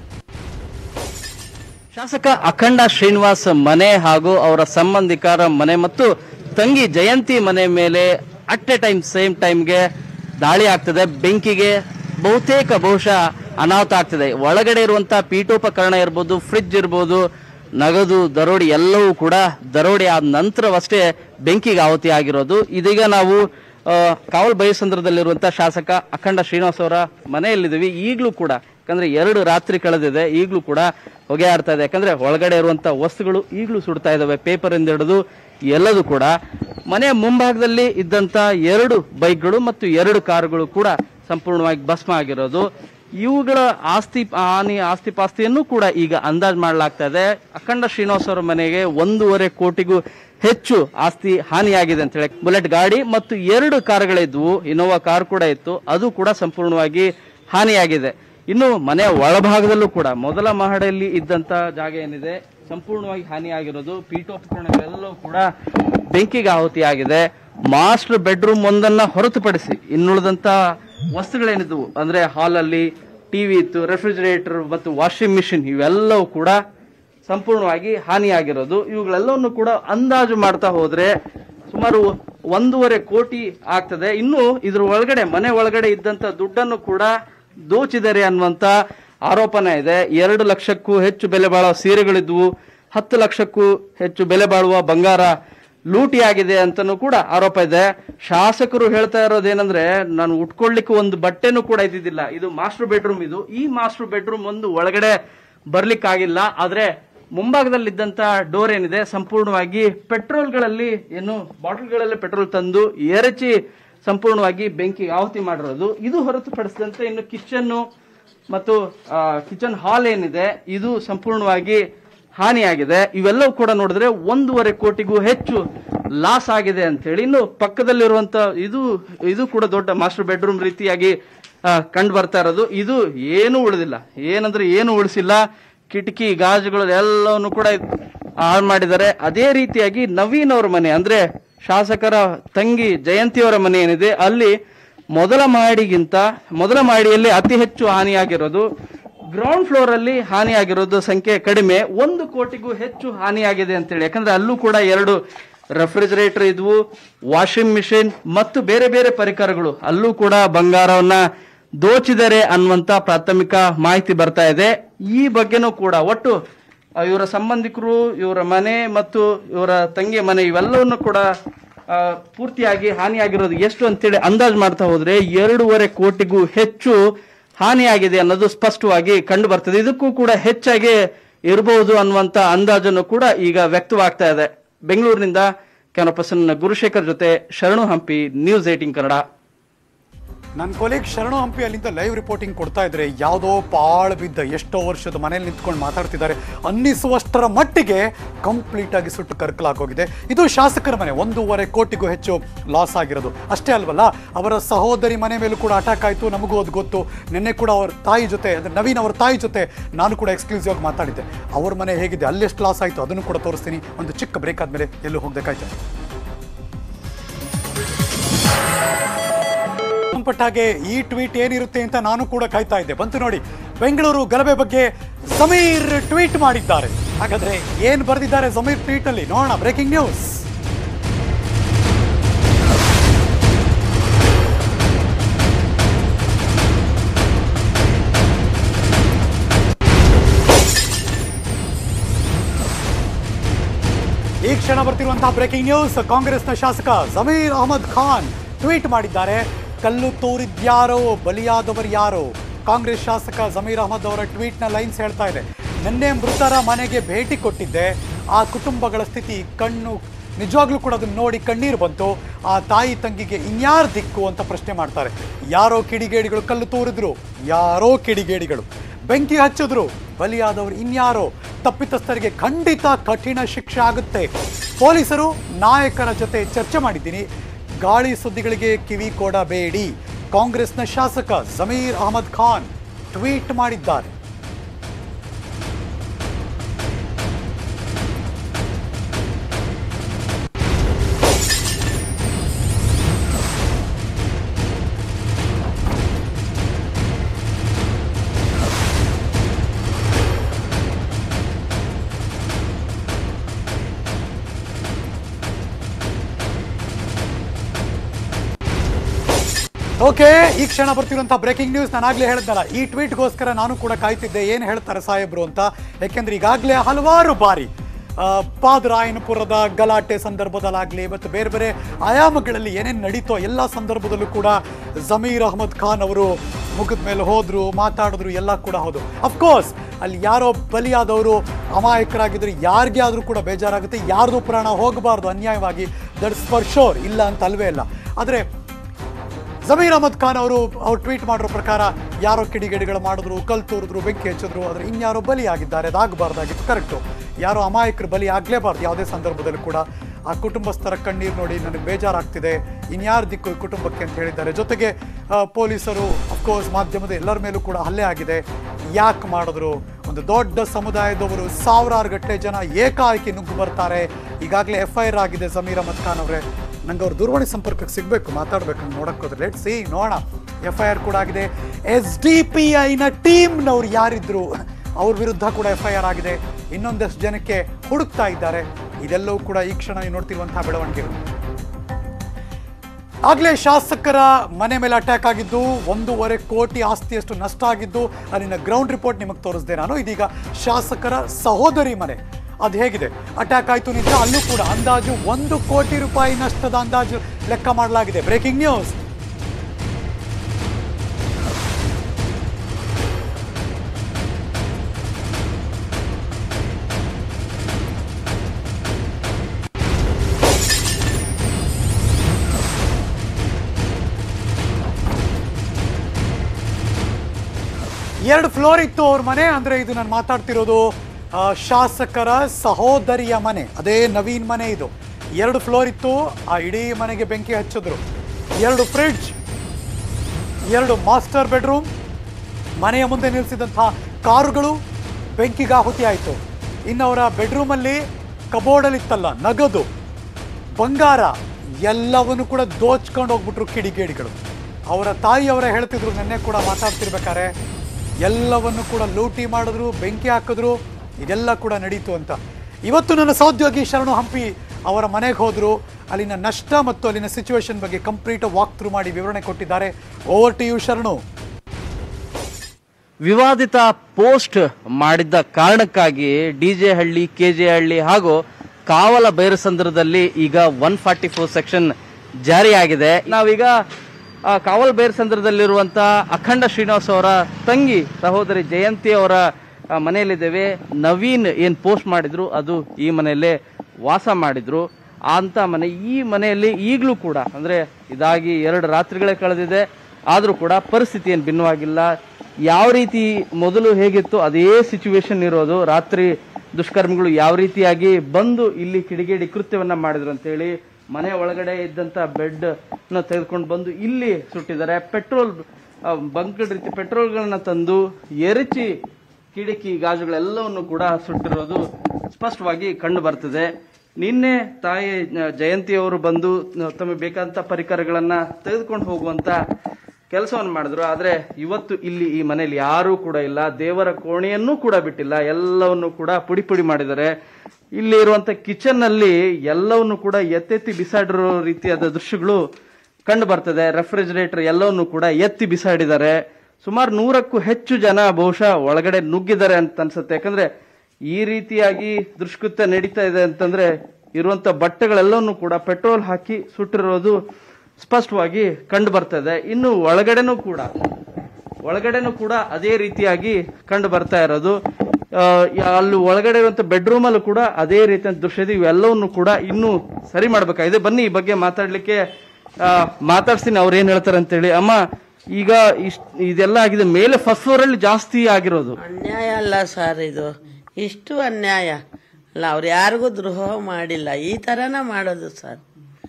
ಶಾಸಕ ಅಖಂಡ ಶ್ರೀನಿವಾಸ್ ಮನೆ ಹಾಗೂ ಅವರ ಸಂಬಂಧಿಕರ ಮನೆ ಮತ್ತು ತಂಗಿ ಜಯಂತಿ ಮನೆ ಮೇಲೆ ಅಟ್ ಎ ಟೈಮ್ ಸೇಮ್ ಟೈಮ್ಗೆ ದಾಳಿ ಆಗ್ತದೆ ಬೆಂಕಿಗೆ ಬಹುತೇಕ ಬಹುಶಃ ಅನಾಹುತ ಆಗ್ತದೆ ಒಳಗಡೆ ಇರುವಂತಹ ಪೀಠೋಪಕರಣ ಇರ್ಬೋದು ಫ್ರಿಡ್ಜ್ ಇರ್ಬೋದು ನಗದು ದರೋಡಿ ಎಲ್ಲವೂ ಕೂಡ ದರೋಡಿ ಆದ ನಂತರವಷ್ಟೇ ಬೆಂಕಿಗೆ ಆಹುತಿ ಆಗಿರೋದು ಇದೀಗ ನಾವು ಆ, ಕಾವಲ್ ಬಯಸಂದ್ರದಲ್ಲಿರುವಂತಹ ಶಾಸಕ ಅಖಂಡ ಶ್ರೀನಿವಾಸ್ ಅವರ ಮನೆಯಲ್ಲಿದ್ದೀವಿ ಈಗಲೂ ಕೂಡ ಯಾಕಂದ್ರೆ ಎರಡು ರಾತ್ರಿ ಕಳೆದಿದೆ ಈಗಲೂ ಕೂಡ ಹೊಗೆ ಆಡ್ತಾ ಇದೆ ಯಾಕಂದ್ರೆ ಒಳಗಡೆ ಇರುವಂತ ವಸ್ತುಗಳು ಈಗಲೂ ಸುಡ್ತಾ ಇದಾವೆ ಪೇಪರ್ ಇಂದ ಹಿಡಿದು ಎಲ್ಲದೂ ಕೂಡ ಮನೆಯ ಮುಂಭಾಗದಲ್ಲಿ ಇದ್ದಂತ ಎರಡು ಬೈಕ್ಗಳು ಮತ್ತು ಎರಡು ಕಾರುಗಳು ಕೂಡ ಸಂಪೂರ್ಣವಾಗಿ ಭಸ್ಮ ಆಗಿರೋದು ಇವುಗಳ ಆಸ್ತಿ ಹಾನಿ ಆಸ್ತಿ ಪಾಸ್ತಿಯನ್ನು ಕೂಡ ಈಗ ಅಂದಾಜು ಮಾಡಲಾಗ್ತಾ ಇದೆ ಅಖಂಡ ಶ್ರೀನಿವಾಸ್ ಅವರ ಮನೆಗೆ ಒಂದೂವರೆ ಕೋಟಿಗೂ ಹೆಚ್ಚು ಆಸ್ತಿ ಹಾನಿಯಾಗಿದೆ ಅಂತ ಹೇಳಿ ಬುಲೆಟ್ ಗಾಡಿ ಮತ್ತು ಎರಡು ಕಾರುಗಳಿದ್ವು ಇನೋವಾ ಕಾರ್ ಕೂಡ ಇತ್ತು ಅದು ಕೂಡ ಸಂಪೂರ್ಣವಾಗಿ ಹಾನಿಯಾಗಿದೆ ಇನ್ನು ಮನೆಯ ಒಳಭಾಗದಲ್ಲೂ ಕೂಡ ಮೊದಲ ಮಹಡಿಯಲ್ಲಿ ಇದ್ದಂತ ಜಾಗ ಏನಿದೆ ಸಂಪೂರ್ಣವಾಗಿ ಹಾನಿಯಾಗಿರೋದು ಪೀಠೋಪಕರಣಗಳೆಲ್ಲವೂ ಕೂಡ ಬೆಂಕಿಗೆ ಆಹುತಿ ಆಗಿದೆ ಮಾಸ್ಟರ್ ಬೆಡ್ರೂಮ್ ಒಂದನ್ನ ಹೊರತುಪಡಿಸಿ ಇನ್ನುಳಿದಂತ ವಸ್ತುಗಳೇನಿದ್ವು ಅಂದ್ರೆ ಹಾಲಲ್ಲಿ ಟಿವಿ ಇತ್ತು ರೆಫ್ರಿಜರೇಟರ್ ಮತ್ತು ವಾಷಿಂಗ್ ಮಿಷಿನ್ ಇವೆಲ್ಲವೂ ಕೂಡ ಸಂಪೂರ್ಣವಾಗಿ ಹಾನಿಯಾಗಿರೋದು ಇವುಗಳೆಲ್ಲವನ್ನು ಕೂಡ ಅಂದಾಜು ಮಾಡ್ತಾ ಹೋದ್ರೆ ಸುಮಾರು ಒಂದೂವರೆ ಕೋಟಿ ಆಗ್ತದೆ ಇನ್ನು ಇದ್ರ ಒಳಗಡೆ ಮನೆ ಒಳಗಡೆ ಇದ್ದಂತ ದುಡ್ಡನ್ನು ಕೂಡ ದೋಚಿದ್ದಾರೆ ಅನ್ನುವಂತ ಆರೋಪನೆ ಇದೆ ಎರಡು ಲಕ್ಷಕ್ಕೂ ಹೆಚ್ಚು ಬೆಲೆ ಬಾಳುವ ಸೀರೆಗಳಿದ್ವು ಹತ್ತು ಲಕ್ಷಕ್ಕೂ ಹೆಚ್ಚು ಬೆಲೆ ಬಾಳುವ ಬಂಗಾರ ಲೂಟಿಯಾಗಿದೆ ಅಂತನೂ ಕೂಡ ಆರೋಪ ಇದೆ ಶಾಸಕರು ಹೇಳ್ತಾ ಇರೋದೇನಂದ್ರೆ ನಾನು ಉಟ್ಕೊಳ್ಳಿಕ್ಕೆ ಒಂದು ಬಟ್ಟೆನೂ ಕೂಡ ಇದ್ದಿದ್ದಿಲ್ಲ ಇದು ಮಾಸ್ಟರ್ ಬೆಡ್ರೂಮ್ ಇದು ಈ ಮಾಸ್ಟರ್ ಬೆಡ್ರೂಮ್ ಒಂದು ಒಳಗಡೆ ಬರ್ಲಿಕ್ಕಾಗಿಲ್ಲ ಆದ್ರೆ ಮುಂಭಾಗದಲ್ಲಿದ್ದಂತ ಡೋರ್ ಏನಿದೆ ಸಂಪೂರ್ಣವಾಗಿ ಪೆಟ್ರೋಲ್ಗಳಲ್ಲಿ ಏನು ಬಾಟಲ್ಗಳಲ್ಲಿ ಪೆಟ್ರೋಲ್ ತಂದು ಎರಚಿ ಸಂಪೂರ್ಣವಾಗಿ ಬೆಂಕಿ ಆಹುತಿ ಮಾಡಿರೋದು ಇದು ಹೊರತುಪಡಿಸಿದಂತೆ ಇನ್ನು ಕಿಚನ್ ಮತ್ತು ಕಿಚನ್ ಹಾಲ್ ಏನಿದೆ ಇದು ಸಂಪೂರ್ಣವಾಗಿ ಹಾನಿಯಾಗಿದೆ ಇವೆಲ್ಲವೂ ಕೂಡ ನೋಡಿದ್ರೆ ಒಂದೂವರೆ ಕೋಟಿಗೂ ಹೆಚ್ಚು ಲಾಸ್ ಆಗಿದೆ ಅಂತ ಹೇಳಿ ಇನ್ನು ಪಕ್ಕದಲ್ಲಿರುವಂತ ಇದು ಇದು ಕೂಡ ದೊಡ್ಡ ಮಾಸ್ಟರ್ ಬೆಡ್ರೂಮ್ ರೀತಿಯಾಗಿ ಕಂಡು ಬರ್ತಾ ಇರೋದು ಇದು ಏನು ಉಳಿದಿಲ್ಲ ಏನಂದ್ರೆ ಏನು ಉಳಿಸಿಲ್ಲ ಕಿಟಕಿ ಗಾಜುಗಳು ಎಲ್ಲವನ್ನು ಕೂಡ ಹಾಳು ಮಾಡಿದ್ದಾರೆ ಅದೇ ರೀತಿಯಾಗಿ ನವೀನ್ ಅವ್ರ ಮನೆ ಅಂದ್ರೆ ಶಾಸಕರ ತಂಗಿ ಜಯಂತಿಯವರ ಮನೆ ಏನಿದೆ ಅಲ್ಲಿ ಮೊದಲ ಮಹಡಿಗಿಂತ ಮೊದಲ ಮಹಡಿಯಲ್ಲಿ ಅತಿ ಹೆಚ್ಚು ಹಾನಿಯಾಗಿರೋದು ಗ್ರೌಂಡ್ ಫ್ಲೋರ್ ಅಲ್ಲಿ ಹಾನಿಯಾಗಿರೋದು ಸಂಖ್ಯೆ ಕಡಿಮೆ ಒಂದು ಕೋಟಿಗೂ ಹೆಚ್ಚು ಹಾನಿಯಾಗಿದೆ ಅಂತೇಳಿ ಯಾಕಂದ್ರೆ ಅಲ್ಲೂ ಕೂಡ ಎರಡು ರೆಫ್ರಿಜರೇಟರ್ ಇದ್ವು ವಾಷಿಂಗ್ ಮಿಷಿನ್ ಮತ್ತು ಬೇರೆ ಬೇರೆ ಪರಿಕರಗಳು ಅಲ್ಲೂ ಕೂಡ ಬಂಗಾರವನ್ನ ದೋಚಿದರೆ ಅನ್ನುವಂತ ಪ್ರಾಥಮಿಕ ಮಾಹಿತಿ ಬರ್ತಾ ಇದೆ ಈ ಬಗ್ಗೆನೂ ಕೂಡ ಒಟ್ಟು ಆ, ಇವರ ಸಂಬಂಧಿಕರು ಇವರ ಮನೆ ಮತ್ತು ಇವರ ತಂಗಿ ಮನೆ ಇವೆಲ್ಲವನ್ನು ಕೂಡ ಆ, ಪೂರ್ತಿಯಾಗಿ ಹಾನಿಯಾಗಿರೋದು ಎಷ್ಟು ಅಂತೇಳಿ ಅಂದಾಜು ಮಾಡ್ತಾ ಹೋದ್ರೆ ಎರಡೂವರೆ ಕೋಟಿಗೂ ಹೆಚ್ಚು ಹಾನಿಯಾಗಿದೆ ಅನ್ನೋದು ಸ್ಪಷ್ಟವಾಗಿ ಕಂಡು ಬರ್ತದೆ ಇದಕ್ಕೂ ಕೂಡ ಹೆಚ್ಚಾಗಿ ಇರಬಹುದು ಅನ್ನುವಂತ ಅಂದಾಜನ್ನು ಕೂಡ ಈಗ ವ್ಯಕ್ತವಾಗ್ತಾ ಇದೆ ಬೆಂಗಳೂರಿನಿಂದ ಕ್ಯಾಮರಾ ಪರ್ಸನ್ ಗುರುಶೇಖರ್ ಜೊತೆ ಶರಣು ಹಂಪಿ ನ್ಯೂಸ್ ಏಟಿಂಗ್ ಕನ್ನಡ ನನ್ನ ಕೊಲೆಗ್ ಶರಣು ಹಂಪಿ ಅಲ್ಲಿಂದ ಲೈವ್ ರಿಪೋರ್ಟಿಂಗ್ ಕೊಡ್ತಾ ಇದ್ರೆ ಯಾವುದೋ ಪಾಳು ಬಿದ್ದ ಎಷ್ಟೋ ವರ್ಷದ ಮನೇಲಿ ನಿಂತ್ಕೊಂಡು ಮಾತಾಡ್ತಿದ್ದಾರೆ ಅನ್ನಿಸುವಷ್ಟರ ಮಟ್ಟಿಗೆ ಕಂಪ್ಲೀಟ್ ಆಗಿ ಸುಟ್ಟು ಕರ್ಕಲಾಗೋಗಿದೆ ಇದು ಶಾಸಕರ ಮನೆ ಒಂದೂವರೆ ಕೋಟಿಗೂ ಹೆಚ್ಚು ಲಾಸ್ ಆಗಿರೋದು ಅಷ್ಟೇ ಅಲ್ವಲ್ಲ ಅವರ ಸಹೋದರಿ ಮನೆ ಮೇಲೂ ಕೂಡ ಅಟ್ಯಾಕ್ ಆಯಿತು ನಮಗೂ ಅದು ಗೊತ್ತು ನಿನ್ನೆ ಕೂಡ ಅವ್ರ ತಾಯಿ ಜೊತೆ ಅಂದ್ರೆ ನವೀನ್ ಅವ್ರ ತಾಯಿ ಜೊತೆ ನಾನು ಕೂಡ ಎಕ್ಸ್ಕ್ಲೂಸಿವ್ ಆಗಿ ಮಾತಾಡಿದ್ದೆ ಅವ್ರ ಮನೆ ಹೇಗಿದೆ ಅಲ್ಲೆಷ್ಟು ಲಾಸ್ ಆಯಿತು ಅದನ್ನು ಕೂಡ ತೋರಿಸ್ತೀನಿ ಒಂದು ಚಿಕ್ಕ ಬ್ರೇಕ್ ಆದಮೇಲೆ ಎಲ್ಲೂ ಹೋಗ್ಬೇಕಾಯ್ತು ಸಂಪಟ್ಟಾಗೆ ಈ ಟ್ವೀಟ್ ಏನಿರುತ್ತೆ ಅಂತ ನಾನು ಕೂಡ ಕಾಯ್ತಾ ಇದ್ದೆ ಬಂತು ನೋಡಿ ಬೆಂಗಳೂರು ಗಲಭೆ ಬಗ್ಗೆ ಸಮೀರ್ ಟ್ವೀಟ್ ಮಾಡಿದ್ದಾರೆ ಹಾಗಾದ್ರೆ ಏನ್ ಬರೆದಿದ್ದಾರೆ ಸಮೀರ್ ಟ್ವೀಟ್ ಅಲ್ಲಿ ನೋಡೋಣ ಬ್ರೇಕಿಂಗ್ ನ್ಯೂಸ್ ಈ ಕ್ಷಣ ಬರ್ತಿರುವಂತಹ ಬ್ರೇಕಿಂಗ್ ನ್ಯೂಸ್ ಕಾಂಗ್ರೆಸ್ನ ಶಾಸಕ ಜಮೀರ್ ಅಹಮದ್ ಖಾನ್ ಟ್ವೀಟ್ ಮಾಡಿದ್ದಾರೆ ಕಲ್ಲು ತೋರಿದ್ಯಾರೋ ಬಲಿಯಾದವರು ಯಾರೋ ಕಾಂಗ್ರೆಸ್ ಶಾಸಕ ಜಮೀರ್ ಅಹಮದ್ ಅವರ ಟ್ವೀಟ್ನ ಲೈನ್ಸ್ ಹೇಳ್ತಾ ಇದೆ ನಿನ್ನೆ ಮೃತರ ಮನೆಗೆ ಭೇಟಿ ಕೊಟ್ಟಿದ್ದೆ ಆ ಕುಟುಂಬಗಳ ಸ್ಥಿತಿ ಕಣ್ಣು ನಿಜವಾಗ್ಲೂ ಕೂಡ ಅದನ್ನ ನೋಡಿ ಕಣ್ಣೀರು ಬಂತು ಆ ತಾಯಿ ತಂಗಿಗೆ ಇನ್ಯಾರು ದಿಕ್ಕು ಅಂತ ಪ್ರಶ್ನೆ ಮಾಡ್ತಾರೆ ಯಾರೋ ಕಿಡಿಗೇಡಿಗಳು ಕಲ್ಲು ತೋರಿದ್ರು ಯಾರೋ ಕಿಡಿಗೇಡಿಗಳು ಬೆಂಕಿ ಹಚ್ಚಿದ್ರು ಬಲಿಯಾದವರು ಇನ್ಯಾರೋ ತಪ್ಪಿತಸ್ಥರಿಗೆ ಖಂಡಿತ ಕಠಿಣ ಶಿಕ್ಷೆ ಆಗುತ್ತೆ ಪೊಲೀಸರು ನಾಯಕರ ಜೊತೆ ಚರ್ಚೆ ಮಾಡಿದ್ದೀನಿ ಗಾಳಿ ಸುದ್ದಿಗಳಿಗೆ ಕಿವಿ ಕೊಡಬೇಡಿ ಕಾಂಗ್ರೆಸ್ನ ಶಾಸಕ ಜಮೀರ್ ಅಹಮದ್ ಖಾನ್ ಟ್ವೀಟ್ ಮಾಡಿದ್ದಾರೆ ಓಕೆ ಈ ಕ್ಷಣ ಬರ್ತಿರುವಂತಹ ಬ್ರೇಕಿಂಗ್ ನ್ಯೂಸ್ ನಾನು ಆಗ್ಲೇ ಹೇಳಿದ್ನಲ್ಲ ಈ ಟ್ವೀಟ್ಗೋಸ್ಕರ ನಾನು ಕೂಡ ಕಾಯ್ತಿದ್ದೆ ಏನು ಹೇಳ್ತಾರೆ ಸಾಹೇಬ್ರು ಅಂತ ಯಾಕೆಂದ್ರೆ ಈಗಾಗಲೇ ಹಲವಾರು ಬಾರಿ ಆ, ಪಾದರಾಯನಪುರದ ಗಲಾಟೆ ಸಂದರ್ಭದಲ್ಲಾಗಲಿ ಮತ್ತು ಬೇರೆ ಬೇರೆ ಆಯಾಮಗಳಲ್ಲಿ ಏನೇನು ನಡೀತೋ ಎಲ್ಲ ಸಂದರ್ಭದಲ್ಲೂ ಕೂಡ ಜಮೀರ್ ಅಹಮದ್ ಖಾನ್ ಅವರು ಮುಗಿದ ಮೇಲೆ ಹೋದ್ರು ಮಾತಾಡಿದ್ರು ಎಲ್ಲ ಕೂಡ ಹೌದು ಅಫ್ಕೋರ್ಸ್ ಅಲ್ಲಿ ಯಾರೋ ಬಲಿಯಾದವರು ಅಮಾಯಕರಾಗಿದ್ರು ಯಾರಿಗೆ ಆದರೂ ಕೂಡ ಬೇಜಾರಾಗುತ್ತೆ ಯಾರ್ದು ಪ್ರಾಣ ಹೋಗಬಾರ್ದು ಅನ್ಯಾಯವಾಗಿ ದಟ್ಸ್ ಫಾರ್ ಶೋರ್ ಇಲ್ಲ ಅಂತ ಅಲ್ವೇ ಇಲ್ಲ ಆದರೆ ಜಮೀರ್ ಅಹಮದ್ ಖಾನ್ ಅವರು ಅವ್ರು ಟ್ವೀಟ್ ಮಾಡಿರೋ ಪ್ರಕಾರ ಯಾರೋ ಕಿಡಿಗೇಡಿಗಳು ಮಾಡಿದ್ರು ಕಲ್ ತೋರಿದ್ರು ಬೆಂಕಿ ಹಚ್ಚಿದ್ರು ಆದರೆ ಇನ್ಯಾರೋ ಬಲಿಯಾಗಿದ್ದಾರೆ ಅದಾಗಬಾರ್ದಾಗಿತ್ತು ಕರೆಕ್ಟು ಯಾರೋ ಅಮಾಯಕರು ಬಲಿ ಆಗಲೇಬಾರ್ದು ಯಾವುದೇ ಸಂದರ್ಭದಲ್ಲಿ ಕೂಡ ಆ ಕುಟುಂಬಸ್ಥರ ಕಣ್ಣೀರು ನೋಡಿ ನನಗೆ ಬೇಜಾರಾಗ್ತಿದೆ ಇನ್ಯಾರು ದಿಕ್ಕು ಈ ಕುಟುಂಬಕ್ಕೆ ಅಂತ ಹೇಳಿದ್ದಾರೆ ಜೊತೆಗೆ ಆ, ಪೊಲೀಸರು ಅಫ್ಕೋರ್ಸ್ ಮಾಧ್ಯಮದ ಎಲ್ಲರ ಮೇಲೂ ಕೂಡ ಹಲ್ಲೆ ಆಗಿದೆ ಯಾಕೆ ಮಾಡಿದ್ರು ಒಂದು ದೊಡ್ಡ ಸಮುದಾಯದವರು ಸಾವಿರಾರು ಗಟ್ಟಲೆ ಜನ ಏಕಾಏಕಿ ನುಗ್ಗು ಬರ್ತಾರೆ ಈಗಾಗಲೇ ಎಫ್ ಐ ಆರ್ ಆಗಿದೆ ಜಮೀರ್ ಅಹಮದ್ ಖಾನ್ ಅವರೇ ನಂಗೆ ಅವ್ರ ದೂರವಾಣಿ ಸಂಪರ್ಕಕ್ಕೆ ಸಿಗಬೇಕು ಮಾತಾಡ್ಬೇಕು ನೋಡಕ್ಕೆ ಹೋದ್ರೆ ಲೆಟ್ ಸಿ ನೋಡೋಣ ಎಫ್ ಐ ಆರ್ ಕೂಡ ಆಗಿದೆ ಎಸ್ ಡಿ ಪಿ ಐನ ಟೀಮ್ನವ್ರು ಯಾರಿದ್ರು ಅವ್ರ ವಿರುದ್ಧ ಕೂಡ ಎಫ್ ಐ ಆರ್ ಆಗಿದೆ ಇನ್ನೊಂದಷ್ಟು ಜನಕ್ಕೆ ಹುಡುಕ್ತಾ ಇದ್ದಾರೆ ಇದೆಲ್ಲವೂ ಕೂಡ ಈ ಕ್ಷಣ ನೀವು ನೋಡ್ತಿರುವಂತಹ ಬೆಳವಣಿಗೆಗಳು ಆಗ್ಲೇ ಶಾಸಕರ ಮನೆ ಮೇಲೆ ಅಟ್ಯಾಕ್ ಆಗಿದ್ದು ಒಂದೂವರೆ ಕೋಟಿ ಆಸ್ತಿಯಷ್ಟು ನಷ್ಟ ಆಗಿದ್ದು ಅಲ್ಲಿನ ಗ್ರೌಂಡ್ ರಿಪೋರ್ಟ್ ನಿಮಗೆ ತೋರಿಸಿದೆ ನಾನು ಇದೀಗ ಶಾಸಕರ ಸಹೋದರಿ ಮನೆ ಅದು ಹೇಗಿದೆ ಅಟ್ಯಾಕ್ ಆಯ್ತು ನಿಜ ಅಲ್ಲೂ ಕೂಡ ಅಂದಾಜು ಒಂದು ಕೋಟಿ ರೂಪಾಯಿ ನಷ್ಟದ ಅಂದಾಜು ಲೆಕ್ಕ ಮಾಡಲಾಗಿದೆ ಬ್ರೇಕಿಂಗ್ ನ್ಯೂಸ್ ಎರಡು ಫ್ಲೋರ್ ಇತ್ತು ಅವ್ರ ಮನೆ ಅಂದ್ರೆ ಇದು ನಾನು ಮಾತಾಡ್ತಿರೋದು ಆ, ಶಾಸಕರ ಸಹೋದರಿಯ ಮನೆ ಅದೇ ನವೀನ್ ಮನೆ ಇದು ಎರಡು ಫ್ಲೋರ್ ಇತ್ತು ಆ ಇಡೀ ಮನೆಗೆ ಬೆಂಕಿ ಹಚ್ಚಿದ್ರು ಎರಡು ಫ್ರಿಡ್ಜ್ ಎರಡು ಮಾಸ್ಟರ್ ಬೆಡ್ರೂಮ್ ಮನೆಯ ಮುಂದೆ ನಿಲ್ಲಿಸಿದಂತಹ ಕಾರುಗಳು ಬೆಂಕಿಗಾಹುತಿ ಆಯಿತು ಇನ್ನು ಅವರ ಬೆಡ್ರೂಮಲ್ಲಿ ಕಬೋರ್ಡಲ್ಲಿ ಇತ್ತಲ್ಲ ನಗದು ಬಂಗಾರ ಎಲ್ಲವನ್ನು ಕೂಡ ದೋಚ್ಕೊಂಡು ಹೋಗ್ಬಿಟ್ರು ಕಿಡಿಗೇಡಿಗಳು ಅವರ ತಾಯಿಯವರೇ ಹೇಳ್ತಿದ್ರು ನೆನ್ನೆ ಕೂಡ ಮಾತಾಡ್ತಿರ್ಬೇಕಾರೆ ಎಲ್ಲವನ್ನು ಕೂಡ ಲೂಟಿ ಮಾಡಿದ್ರು ಬೆಂಕಿ ಹಾಕಿದ್ರು ಇದೆಲ್ಲ ಕೂಡ ನಡೀತು ಅಂತ ಇವತ್ತು ನನ್ನ ಸಹೋದ್ಯೋಗಿ ಶರಣು ಹಂಪಿ ಅವರ ಮನೆಗೆ ಹೋದ್ರು ಅಲ್ಲಿನ ನಷ್ಟ ಮತ್ತು ಅಲ್ಲಿನ ಸಿಚುವೇಶನ್ ಬಗ್ಗೆ ಕಂಪ್ಲೀಟ್ ವಾಕ್ ಥ್ರೂ ಮಾಡಿ ವಿವರಣೆ ಕೊಟ್ಟಿದ್ದಾರೆ ಓವರ್ ಟು ಯು ಶರಣು ವಿವಾದಿತ ಪೋಸ್ಟ್ ಮಾಡಿದ್ದ ಕಾರಣಕ್ಕಾಗಿ ಡಿಜೆ ಹಳ್ಳಿ ಕೆಜೆ ಹಳ್ಳಿ ಹಾಗೂ ಕಾವಲ ಬೈರಸಂದ್ರದಲ್ಲಿ ಈಗ ಒನ್ ಫಾರ್ಟಿ ಫೋರ್ ಸೆಕ್ಷನ್ ಜಾರಿಯಾಗಿದೆ ನಾವೀಗ ಆ, ಕಾವಲ್ ಬೈರಸಂದ್ರದಲ್ಲಿರುವಂತ ಅಖಂಡ ಶ್ರೀನಿವಾಸ್ ಅವರ ತಂಗಿ ಸಹೋದರಿ ಜಯಂತಿ ಅವರ ಆ, ಮನೆಯಲ್ಲಿದ್ದೇವೆ ನವೀನ್ ಏನ್ ಪೋಸ್ಟ್ ಮಾಡಿದ್ರು ಅದು ಈ ಮನೆಯಲ್ಲೇ ವಾಸ ಮಾಡಿದ್ರು ಅಂತ ಮನೆ ಈ ಮನೆಯಲ್ಲಿ ಈಗಲೂ ಕೂಡ ಅಂದ್ರೆ ಇದಾಗಿ ಎರಡು ರಾತ್ರಿಗಳೇ ಕಳೆದಿದೆ ಆದರೂ ಕೂಡ ಪರಿಸ್ಥಿತಿ ಏನು ಭಿನ್ನವಾಗಿಲ್ಲ ಯಾವ ರೀತಿ ಮೊದಲು ಹೇಗಿತ್ತು ಅದೇ ಸಿಚುವೇಶನ್ ಇರೋದು ರಾತ್ರಿ ದುಷ್ಕರ್ಮಿಗಳು ಯಾವ ರೀತಿಯಾಗಿ ಬಂದು ಇಲ್ಲಿ ಕಿಡಿಗೇಡಿ ಕೃತ್ಯವನ್ನ ಮಾಡಿದ್ರು ಅಂತೇಳಿ ಮನೆ ಒಳಗಡೆ ಇದ್ದಂತ ಬೆಡ್ ನ ತೆಗೆದುಕೊಂಡು ಬಂದು ಇಲ್ಲಿ ಸುಟ್ಟಿದ್ದಾರೆ ಪೆಟ್ರೋಲ್ ಬಂಕಡ್ ರೀತಿ ಪೆಟ್ರೋಲ್ಗಳನ್ನ ತಂದು ಎರಚಿ ಕಿಟಕಿ ಗಾಜುಗಳೆಲ್ಲವನ್ನು ಕೂಡ ಸುಟ್ಟಿರೋದು ಸ್ಪಷ್ಟವಾಗಿ ಕಂಡು ಬರ್ತದೆ ನಿನ್ನೆ ತಾಯಿ ಅಹ್, ಜಯಂತಿ ಅವರು ಬಂದು ಅಹ್, ತಮಗೆ ಬೇಕಾದಂತ ಪರಿಕರಗಳನ್ನ ತೆಗೆದುಕೊಂಡು ಹೋಗುವಂತ ಕೆಲಸವನ್ನು ಮಾಡಿದ್ರು ಆದ್ರೆ ಇವತ್ತು ಇಲ್ಲಿ ಈ ಮನೆಯಲ್ಲಿ ಯಾರೂ ಕೂಡ ಇಲ್ಲ ದೇವರ ಕೋಣೆಯನ್ನೂ ಕೂಡ ಬಿಟ್ಟಿಲ್ಲ ಎಲ್ಲವನ್ನು ಕೂಡ ಪುಡಿ ಪುಡಿ ಮಾಡಿದ್ದಾರೆ ಇಲ್ಲಿ ಇರುವಂತ ಕಿಚನ್ ನಲ್ಲಿ ಎಲ್ಲವನ್ನು ಕೂಡ ಎತ್ತೆತ್ತಿ ಬಿಸಾಡಿರೋ ರೀತಿಯಾದ ದೃಶ್ಯಗಳು ಕಂಡು ಬರ್ತದೆ ರೆಫ್ರಿಜರೇಟರ್ ಎಲ್ಲವನ್ನು ಕೂಡ ಎತ್ತಿ ಬಿಸಾಡಿದ್ದಾರೆ ಸುಮಾರು ನೂರಕ್ಕೂ ಹೆಚ್ಚು ಜನ ಬಹುಶಃ ಒಳಗಡೆ ನುಗ್ಗಿದ್ದಾರೆ ಅಂತ ಅನ್ಸುತ್ತೆ ಯಾಕಂದ್ರೆ ಈ ರೀತಿಯಾಗಿ ದುಷ್ಕೃತ್ಯ ನಡೀತಾ ಇದೆ ಅಂತಂದ್ರೆ ಇರುವಂತ ಬಟ್ಟೆಗಳೆಲ್ಲವನ್ನು ಕೂಡ ಪೆಟ್ರೋಲ್ ಹಾಕಿ ಸುಟ್ಟಿರೋದು ಸ್ಪಷ್ಟವಾಗಿ ಕಂಡು ಬರ್ತದೆ ಇನ್ನು ಒಳಗಡೆನೂ ಕೂಡ ಒಳಗಡೆನೂ ಕೂಡ ಅದೇ ರೀತಿಯಾಗಿ ಕಂಡು ಬರ್ತಾ ಇರೋದು ಆ, ಯಾ- ಅಲ್ಲಿ ಒಳಗಡೆ ಇರುವಂತ ಬೆಡ್ರೂಮ್ ಅಲ್ಲೂ ಕೂಡ ಅದೇ ರೀತಿಯ ದೃಶ್ಯ ಇದೆ ಇವೆಲ್ಲವನ್ನು ಕೂಡ ಇನ್ನೂ ಸರಿ ಮಾಡ್ಬೇಕಾಗಿದೆ ಬನ್ನಿ ಈ ಬಗ್ಗೆ ಮಾತಾಡ್ಲಿಕ್ಕೆ ಆ, ಮಾತಾಡ್ಸ್ತೀನಿ ಅವ್ರು ಏನ್ ಹೇಳ್ತಾರೆ ಅಂತೇಳಿ ಅಮ್ಮ ಈಗ ಇಷ್ಟ ಇದೆಲ್ಲ ಆಗಿದೆ ಮೇಲೆ ಫಸ್ಟ್ ಫ್ಲೋರ್ ಅಲ್ಲಿ ಜಾಸ್ತಿ ಆಗಿರೋದು ಅನ್ಯಾಯ ಅಲ್ಲ ಸರ್ ಇದು ಇಷ್ಟು ಅನ್ಯಾಯ ಅಲ್ಲ ಅವ್ರು ಯಾರಿಗೂ ದ್ರೋಹ ಮಾಡಿಲ್ಲ ಈ ಥರನ ಮಾಡೋದು ಸರ್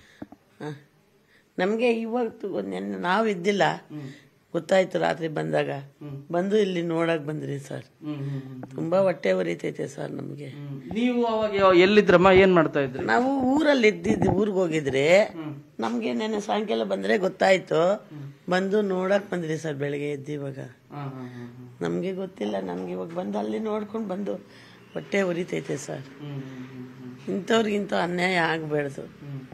ನಮಗೆ ಇವತ್ತು ನೆನ್ನೆ ನಾವು ಇದ್ದಿಲ್ಲ ಗೊತ್ತಾಯ್ತು ರಾತ್ರಿ ಬಂದಾಗ ಬಂದು ಇಲ್ಲಿ ನೋಡಕ್ ಬಂದ್ರಿ ಸರ್ ತುಂಬಾ ಹೊಟ್ಟೆ ಉರಿತೈತೆ ಸರ್ ನಮಗೆ ನೀವು ಅವಾಗ ಯಾವ- ಎಲ್ಲಿದ್ರಮ್ಮ ಏನ್ ಮಾಡ್ತಾ ಇದ್ರಿ ನಾವು ಊರಲ್ಲಿ ಇದ್ದಿದ್ದು ಊರಿಗೆ ಹೋಗಿದ್ರೆ ನಮ್ಗೆ ನೆನ್ನೆ ಸಾಯಂಕಾಲ ಬಂದ್ರೆ ಗೊತ್ತಾಯ್ತು ಬಂದು ನೋಡಕ್ ಬಂದ್ರಿ ಸರ್ ಬೆಳಗ್ಗೆ ಎದ್ದು ಇವಾಗ ನಮ್ಗೆ ಗೊತ್ತಿಲ್ಲ ನಮ್ಗೆ ಇವಾಗ ಬಂದು ಅಲ್ಲಿ ನೋಡ್ಕೊಂಡು ಬಂದು ಹೊಟ್ಟೆ ಉರಿತೈತೆ ಸರ್ ಇಂಥವ್ರಿಗಿಂತ ಅನ್ಯಾಯ ಆಗ್ಬೇಡ್ದು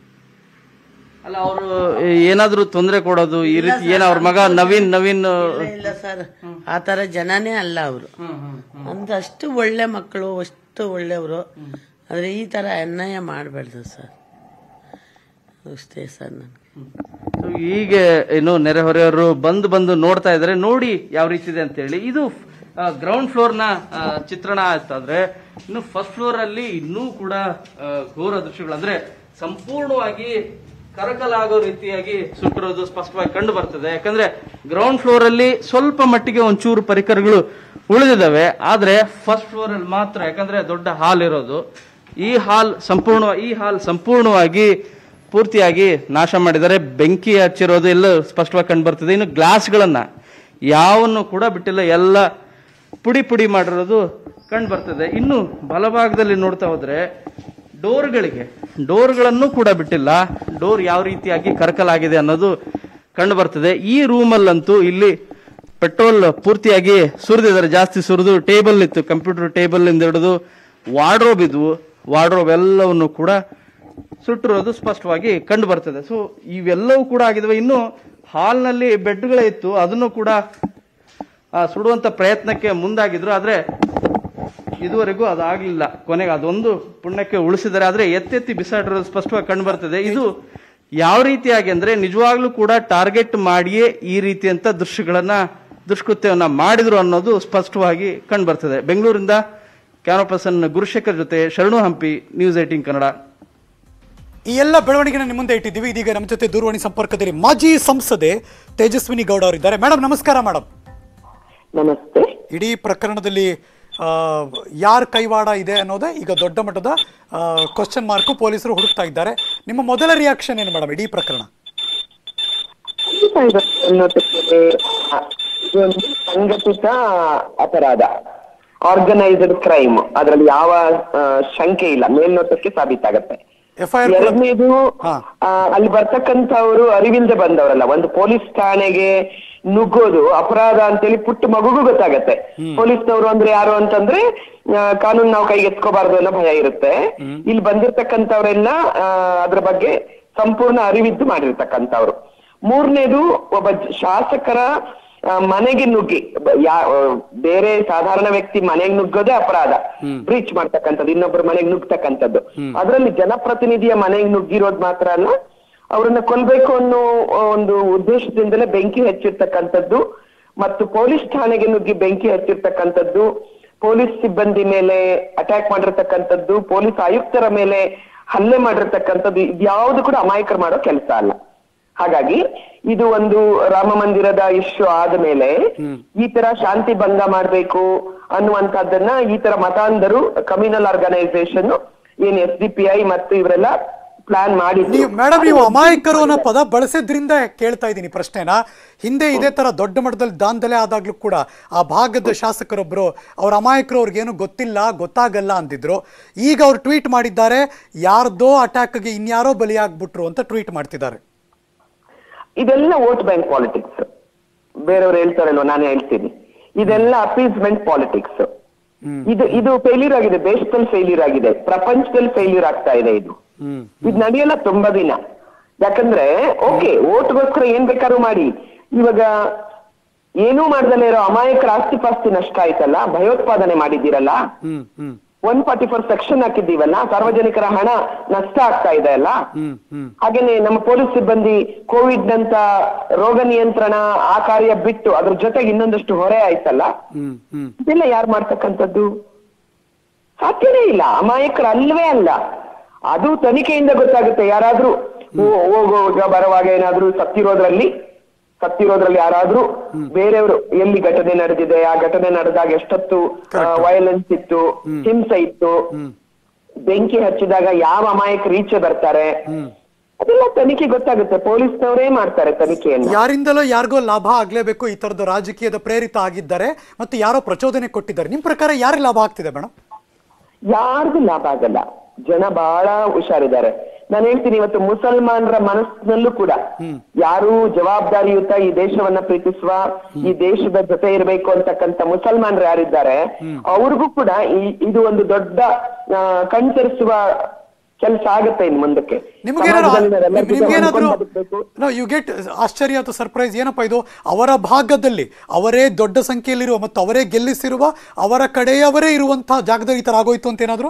ಅಲ್ಲ ಅವರು ಏನಾದ್ರೂ ತೊಂದರೆ ಕೊಡೋದು ಈ ರೀತಿ ಏನ ಅವ್ರ ಮಗ ನವೀನ್ ನವೀನ್ ಇಲ್ಲ, ಇಲ್ಲ ಸರ್ ಆ ತರ ಜನನೇ ಅಲ್ಲ ಅವರು ಅಂತ ಅಷ್ಟು ಒಳ್ಳೆ ಮಕ್ಕಳು ಅಷ್ಟು ಒಳ್ಳೆಯವರು ಆದ್ರೆ ಈ ತರ ಅನ್ಯಾಯ ಮಾಡಬೇಡ್ದು ಸರ್ ಅಷ್ಟೇ ಸರ್ ನನಗೆ So, ಹೀಗೆ ಏನು ನೆರೆಹೊರೆಯವರು ಬಂದು ಬಂದು ನೋಡ್ತಾ ಇದ್ದಾರೆ ನೋಡಿ ಯಾವ ರೀತಿ ಇದೆ ಅಂತ ಹೇಳಿ ಇದು ಗ್ರೌಂಡ್ ಫ್ಲೋರ್ ನ ಆ, ಚಿತ್ರಣ ಆಯ್ತಾದ್ರೆ ಇನ್ನು ಫಸ್ಟ್ ಫ್ಲೋರ್ ಅಲ್ಲಿ ಇನ್ನೂ ಕೂಡ ಆ, ಘೋರ ದೃಶ್ಯಗಳು ಅಂದ್ರೆ ಸಂಪೂರ್ಣವಾಗಿ ಕರಕಲಾಗೋ ರೀತಿಯಾಗಿ ಸುಟ್ಟಿರೋದು ಸ್ಪಷ್ಟವಾಗಿ ಕಂಡು ಬರ್ತದೆ ಯಾಕಂದ್ರೆ ಗ್ರೌಂಡ್ ಫ್ಲೋರ್ ಅಲ್ಲಿ ಸ್ವಲ್ಪ ಮಟ್ಟಿಗೆ ಒಂಚೂರು ಪರಿಕರಗಳು ಉಳಿದಿದ್ದಾವೆ ಆದ್ರೆ ಫಸ್ಟ್ ಫ್ಲೋರ್ ಅಲ್ಲಿ ಮಾತ್ರ ಯಾಕಂದ್ರೆ ದೊಡ್ಡ ಹಾಲ್ ಇರೋದು ಈ ಹಾಲ್ ಸಂಪೂರ್ಣ ಈ ಹಾಲ್ ಸಂಪೂರ್ಣವಾಗಿ ಪೂರ್ತಿಯಾಗಿ ನಾಶ ಮಾಡಿದ್ದಾರೆ ಬೆಂಕಿ ಹಚ್ಚಿರೋದು ಎಲ್ಲ ಸ್ಪಷ್ಟವಾಗಿ ಕಂಡು ಬರ್ತದೆ ಇನ್ನು ಗ್ಲಾಸ್ಗಳನ್ನ ಯಾವನ್ನು ಕೂಡ ಬಿಟ್ಟಿಲ್ಲ ಎಲ್ಲ ಪುಡಿ ಪುಡಿ ಮಾಡಿರೋದು ಕಂಡು ಬರ್ತದೆ ಇನ್ನು ಬಲಭಾಗದಲ್ಲಿ ನೋಡ್ತಾ ಹೋದ್ರೆ ಡೋರ್ಗಳಿಗೆ ಡೋರ್ಗಳನ್ನು ಕೂಡ ಬಿಟ್ಟಿಲ್ಲ ಡೋರ್ ಯಾವ ರೀತಿಯಾಗಿ ಕರಕಲಾಗಿದೆ ಅನ್ನೋದು ಕಂಡು ಬರ್ತದೆ ಈ ರೂಮಲ್ಲಂತೂ ಇಲ್ಲಿ ಪೆಟ್ರೋಲ್ ಪೂರ್ತಿಯಾಗಿ ಸುರಿದಿದ್ದಾರೆ ಜಾಸ್ತಿ ಸುರಿದು ಟೇಬಲ್ ಇತ್ತು ಕಂಪ್ಯೂಟರ್ ಟೇಬಲ್ ಇಂದ ಹಿಡಿದು ವಾರ್ಡ್ರೋಬ್ ಇದ್ವು ವಾರ್ಡ್ರೋಬ್ ಎಲ್ಲವನ್ನು ಕೂಡ ಸುಟ್ಟಿರೋದು ಸ್ಪಷ್ಟವಾಗಿ ಕಂಡು ಬರ್ತದೆ ಸೊ ಇವೆಲ್ಲವೂ ಕೂಡ ಆಗಿದಾವೆ ಇನ್ನು ಹಾಲ್ನಲ್ಲಿ ಬೆಡ್ಗಳೇ ಇತ್ತು ಅದನ್ನು ಕೂಡ ಆ, ಸುಡುವಂತ ಪ್ರಯತ್ನಕ್ಕೆ ಮುಂದಾಗಿದ್ರು ಆದ್ರೆ ಇದುವರೆಗೂ ಅದಾಗ್ಲಿಲ್ಲ ಕೊನೆಗೆ ಅದೊಂದು ಪುಣ್ಯಕ್ಕೆ ಉಳಿಸಿದ್ದಾರೆ ಆದ್ರೆ ಎತ್ತೆತ್ತಿ ಬಿಸಾಡಿರೋದು ಸ್ಪಷ್ಟವಾಗಿ ಕಂಡು ಬರ್ತದೆ ಇದು ಯಾವ ರೀತಿಯಾಗಿ ಅಂದ್ರೆ ನಿಜವಾಗ್ಲೂ ಕೂಡ ಟಾರ್ಗೆಟ್ ಮಾಡಿಯೇ ಈ ರೀತಿಯಂತ ದೃಶ್ಯಗಳನ್ನ ದುಷ್ಕೃತ್ಯವನ್ನ ಮಾಡಿದ್ರು ಅನ್ನೋದು ಸ್ಪಷ್ಟವಾಗಿ ಕಂಡು ಬರ್ತದೆ ಬೆಂಗಳೂರಿಂದ ಕ್ಯಾಮರಾ ಪರ್ಸನ್ ಗುರುಶೇಖರ್ ಜೊತೆ ಶರಣು ಹಂಪಿ ನ್ಯೂಸ್ ಏಟೀನ್ ಕನ್ನಡ ಈ ಎಲ್ಲ ಬೆಳವಣಿಗೆನ ನಿಮ್ಮ ಮುಂದೆ ಇಟ್ಟಿದ್ದೀವಿ ಇದೀಗ ನಮ್ಮ ಜೊತೆ ದೂರವಾಣಿ ಸಂಪರ್ಕದಲ್ಲಿ ಮಾಜಿ ಸಂಸದೆ ತೇಜಸ್ವಿನಿ ಗೌಡ ಅವರಿದ್ದಾರೆ ಮೇಡಮ್ ನಮಸ್ಕಾರ ಮೇಡಮ್ ನಮಸ್ತೆ ಇಡೀ ಪ್ರಕರಣದಲ್ಲಿ ಯಾರ ಕೈವಾಡ ಇದೆ ಅನ್ನೋದೇ ಈಗ ದೊಡ್ಡ ಮಟ್ಟದ ಕ್ವಶನ್ ಮಾರ್ಕ್ ಪೊಲೀಸರು ಹುಡುಕ್ತಾ ಇದ್ದಾರೆ ನಿಮ್ಮ ಮೊದಲ ರಿಯಾಕ್ಷನ್ ಏನು ಮೇಡಮ್ ಇಡೀ ಪ್ರಕರಣ ಅನ್ನೋದಕ್ಕೆ ಇದೊಂದು ಸಂಘಟಿತ ಅಪರಾಧ ಆರ್ಗನೈಸ್ಡ್ ಕ್ರೈಮ್ ಅದರಲ್ಲಿ ಯಾವ ಆ, ಶಂಕೆ ಇಲ್ಲ ಮೇಲ್ನೋಟಕ್ಕೆ ಸಾಬೀತಾಗತ್ತೆ FIR ಕೂಡ- ಎರಡನೇದು ಹಾ. ಆ, ಅಲ್ಲಿ ಬರ್ತಕ್ಕಂಥವ್ರು ಅರಿವಿಲ್ದೆ ಬಂದವರಲ್ಲ ಒಂದು ಪೊಲೀಸ್ ಠಾಣೆಗೆ ನುಗ್ಗೋದು ಅಪರಾಧ ಅಂತೇಳಿ ಪುಟ್ಟ ಮಗುಗೂ ಗೊತ್ತಾಗತ್ತೆ ಪೊಲೀಸ್ನವರು ಅಂದ್ರೆ ಯಾರು ಅಂತಂದ್ರೆ ಆ, ಕಾನೂನು ನಾವು ಕೈಗೆ ಎತ್ಕೋಬಾರ್ದು ಅನ್ನೋ ಭಯ ಇರುತ್ತೆ ಇಲ್ಲಿ ಬಂದಿರ್ತಕ್ಕಂಥವ್ರೆಲ್ಲ ಆ, ಅದ್ರ ಬಗ್ಗೆ ಸಂಪೂರ್ಣ ಅರಿವಿದ್ದು ಮಾಡಿರ್ತಕ್ಕಂಥವ್ರು ಮೂರನೇದು ಒಬ್ಬ ಜ- ಶಾಸಕರ ಆ, ಮನೆಗೆ ನುಗ್ಗಿ ಬ- ಯಾ ಆ, ಬೇರೆ ಸಾಧಾರಣ ವ್ಯಕ್ತಿ ಮನೆಗೆ ನುಗ್ಗೋದೇ ಅಪರಾಧ ಬ್ರೀಚ್ ಮಾಡ್ತಕ್ಕಂಥದ್ದು ಇನ್ನೊಬ್ಬರ ಮನೆಗೆ ನುಗ್ತಕ್ಕಂಥದ್ದು ಅದರಲ್ಲಿ ಜನಪ್ರತಿನಿಧಿಯ ಮನೆಗೆ ನುಗ್ಗಿರೋದು ಮಾತ್ರ ಅಲ್ಲ ಅವರನ್ನ ಕೊಲ್ಬೇಕು ಅನ್ನೋ ಆ, ಒಂದು ಉದ್ದೇಶದಿಂದಲೇ ಬೆಂಕಿ ಹಚ್ಚಿರ್ತಕ್ಕಂಥದ್ದು ಮತ್ತು ಪೊಲೀಸ್ ಠಾಣೆಗೆ ನುಗ್ಗಿ ಬೆಂಕಿ ಹಚ್ಚಿರ್ತಕ್ಕಂಥದ್ದು ಪೊಲೀಸ್ ಸಿಬ್ಬಂದಿ ಮೇಲೆ ಅಟ್ಯಾಕ್ ಮಾಡಿರ್ತಕ್ಕಂಥದ್ದು ಪೊಲೀಸ್ ಆಯುಕ್ತರ ಮೇಲೆ ಹಲ್ಲೆ ಮಾಡಿರ್ತಕ್ಕಂಥದ್ದು ಇದ್ಯಾವುದು ಕೂಡ ಅಮಾಯಕರು ಮಾಡೋ ಕೆಲಸ ಅಲ್ಲ ಹಾಗಾಗಿ ಇದು ಒಂದು ರಾಮ ಮಂದಿರದ ಇಶ್ಯೂ ಆದ ಮೇಲೆ ಈ ತರ ಶಾಂತಿ ಭಂಗ ಮಾಡ್ಬೇಕು ಅನ್ನುವಂಥದ್ದನ್ನ ಈ ತರ ಮತಾಂಧರು ಕಮ್ಯುನಲ್ ಆರ್ಗನೈಸೇಷನ್ ಏನ್ ಎಸ್ ಡಿ ಪಿ ಐ ಮತ್ತು ಇವರೆಲ್ಲ ಪ್ಲಾನ್ ಮಾಡಿದ್ರು ನೀವು ಮೇಡಮ್ ನೀವು ಅಮಾಯಕರು ಅನ್ನೋ ಪದ ಬಳಸಿದ್ರಿಂದ ಕೇಳ್ತಾ ಇದ್ದೀನಿ ಪ್ರಶ್ನೆನ ಹಿಂದೆ ಇದೇ ತರ ದೊಡ್ಡ ಮಟ್ಟದಲ್ಲಿ ದಾಂಧಲೆ ಆದಾಗ್ಲೂ ಕೂಡ ಆ ಭಾಗದ ಶಾಸಕರೊಬ್ರು ಅವ್ರ ಅಮಾಯಕರು ಅವ್ರಿಗೇನು ಗೊತ್ತಿಲ್ಲ ಗೊತ್ತಾಗಲ್ಲ ಅಂದಿದ್ರು ಈಗ ಅವ್ರು ಟ್ವೀಟ್ ಮಾಡಿದ್ದಾರೆ ಯಾರ್ದೋ ಅಟ್ಯಾಕ್ಗೆ ಇನ್ಯಾರೋ ಬಲಿಯಾಗ್ಬಿಟ್ರು ಅಂತ ಟ್ವೀಟ್ ಮಾಡ್ತಿದ್ದಾರೆ ಇದೆಲ್ಲ ವೋಟ್ ಬ್ಯಾಂಕ್ ಪಾಲಿಟಿಕ್ಸ್ ಬೇರೆಯವ್ರು ಹೇಳ್ತಾರಲ್ವ ನಾನು ಹೇಳ್ತೀನಿ ಇದೆಲ್ಲ ಅಪೀಸ್ಮೆಂಟ್ ಪಾಲಿಟಿಕ್ಸ್ ಇದು ಇದು ಫೇಲ್ಯೂರ್ ಆಗಿದೆ ದೇಶದಲ್ಲಿ ಫೇಲ್ಯೂರ್ ಆಗಿದೆ ಪ್ರಪಂಚದಲ್ಲಿ ಫೇಲ್ಯೂರ್ ಆಗ್ತಾ ಇದೆ ಇದು ಇದು ನಡೆಯಲ್ಲ ತುಂಬಾ ದಿನ ಯಾಕಂದ್ರೆ ಓಕೆ ಓಟ್ಗೋಸ್ಕರ ಏನ್ ಬೇಕಾದ್ರೂ ಮಾಡಿ ಇವಾಗ ಏನೂ ಮಾಡ್ದಲೇ ಇರೋ ಅಮಾಯಕರ ಆಸ್ತಿ ಪಾಸ್ತಿ ನಷ್ಟ ಆಯ್ತಲ್ಲ ಭಯೋತ್ಪಾದನೆ ಮಾಡಿದ್ದೀರಲ್ಲ ಹ್ಮ್ ಹ್ಮ್ ಒನ್ ಫಾರ್ಟಿ ಫೋರ್ ಸೆಕ್ಷನ್ ಹಾಕಿದ್ದೀವಲ್ಲ ಸಾರ್ವಜನಿಕರ ಹಣ ನಷ್ಟ ಆಗ್ತಾ ಇದೆ ಅಲ್ಲ ಹ್ಮ್ ಹ್ಮ್ ಹಾಗೇನೆ ನಮ್ಮ ಪೊಲೀಸ್ ಸಿಬ್ಬಂದಿ ಕೋವಿಡ್ ನಂತ ರೋಗ ನಿಯಂತ್ರಣ ಆ ಕಾರ್ಯ ಬಿಟ್ಟು ಅದ್ರ ಜೊತೆಗೆ ಇನ್ನೊಂದಷ್ಟು ಹೊರೆ ಆಯ್ತಲ್ಲ ಹ್ಮ್ ಹ್ಮ್ ಇದೆಲ್ಲ ಯಾರು ಮಾಡ್ತಕ್ಕಂಥದ್ದು ಸಾಧ್ಯನೇ ಇಲ್ಲ ಅಮಾಯಕರು ಅಲ್ವೇ ಅಲ್ಲ ಅದು ತನಿಖೆಯಿಂದ ಗೊತ್ತಾಗುತ್ತೆ ಯಾರಾದ್ರೂ ಹೋ- ಹೋಗುವಾಗ ಬರುವಾಗ ಏನಾದ್ರೂ ಸತ್ತಿರೋದ್ರಲ್ಲಿ ಸತ್ತಿರೋದ್ರಲ್ಲಿ ಯಾರಾದ್ರೂ ಬೇರೆಯವರು ಎಲ್ಲಿ ಘಟನೆ ನಡೆದಿದೆ ಆ ಘಟನೆ ನಡೆದಾಗ ಎಷ್ಟೊತ್ತು ವಯಲೆನ್ಸ್ ಇತ್ತು ಹಿಂಸೆ ಇತ್ತು ಬೆಂಕಿ ಹಚ್ಚಿದಾಗ ಯಾವ ಅಮಾಯಕರು ಈಚೆ ಬರ್ತಾರೆ ಅದೆಲ್ಲ ತನಿಖೆ ಗೊತ್ತಾಗುತ್ತೆ ಪೊಲೀಸ್ನವರೇ ಮಾಡ್ತಾರೆ ತನಿಖೆಯನ್ನು ಯಾರಿಂದಲೋ ಯಾರಿಗೋ ಲಾಭ ಆಗ್ಲೇಬೇಕು ಈ ತರದ ರಾಜಕೀಯದ ಪ್ರೇರಿತ ಆಗಿದ್ದಾರೆ ಮತ್ತು ಯಾರೋ ಪ್ರಚೋದನೆ ಕೊಟ್ಟಿದ್ದಾರೆ ನಿಮ್ ಪ್ರಕಾರ ಯಾರಿಗೆ ಲಾಭ ಆಗ್ತಿದೆ ಮೇಡಮ್ ಯಾರಿಗೂ ಲಾಭ ಆಗಲ್ಲ ಜನ ಬಹಳ ಹುಷಾರಿದ್ದಾರೆ ನಾನು ಹೇಳ್ತೀನಿ ಇವತ್ತು ಮುಸಲ್ಮಾನರ ಮನಸ್ಸಿನಲ್ಲೂ ಕೂಡ ಯಾರು ಜವಾಬ್ದಾರಿಯುತ ಈ ದೇಶವನ್ನ ಪ್ರೀತಿಸುವ ಈ ದೇಶದ ಜೊತೆ ಇರಬೇಕು ಅಂತಕ್ಕಂಥ ಮುಸಲ್ಮಾನರು ಯಾರಿದ್ದಾರೆ ಅವ್ರಿಗೂ ಕೂಡ ಈ ಇದು ಒಂದು ದೊಡ್ಡ ಆ, ಕಣ್ತೆರೆಸುವ ಕೆಲಸ ಆಗುತ್ತೆ ಇನ್ನು ಮುಂದಕ್ಕೆ ಸಮಾಜದಲ್ಲಿ ನಾವೆಲ್ಲರ ಜೊತೆ ನಿಮ್ಗೇನಾದ್ರೂ ಹೊಂದ್ಕೊಂಡು ಬದುಕ್ಬೇಕು. ಯು ಗೆಟ್ ಆಶ್ಚರ್ಯ ಅಥವಾ ಸರ್ಪ್ರೈಸ್ ಏನಪ್ಪ ಇದು ಅವರ ಭಾಗದಲ್ಲಿ ಅವರೇ ದೊಡ್ಡ ಸಂಖ್ಯೆಯಲ್ಲಿರುವ ಮತ್ತು ಅವರೇ ಗೆಲ್ಲಿಸಿರುವ ಅವರ ಕಡೆಯವರೇ ಇರುವಂತಹ ಜಾಗದಲ್ಲಿ ಈ ತರ ಆಗೋಯ್ತು ಅಂತ ಏನಾದ್ರು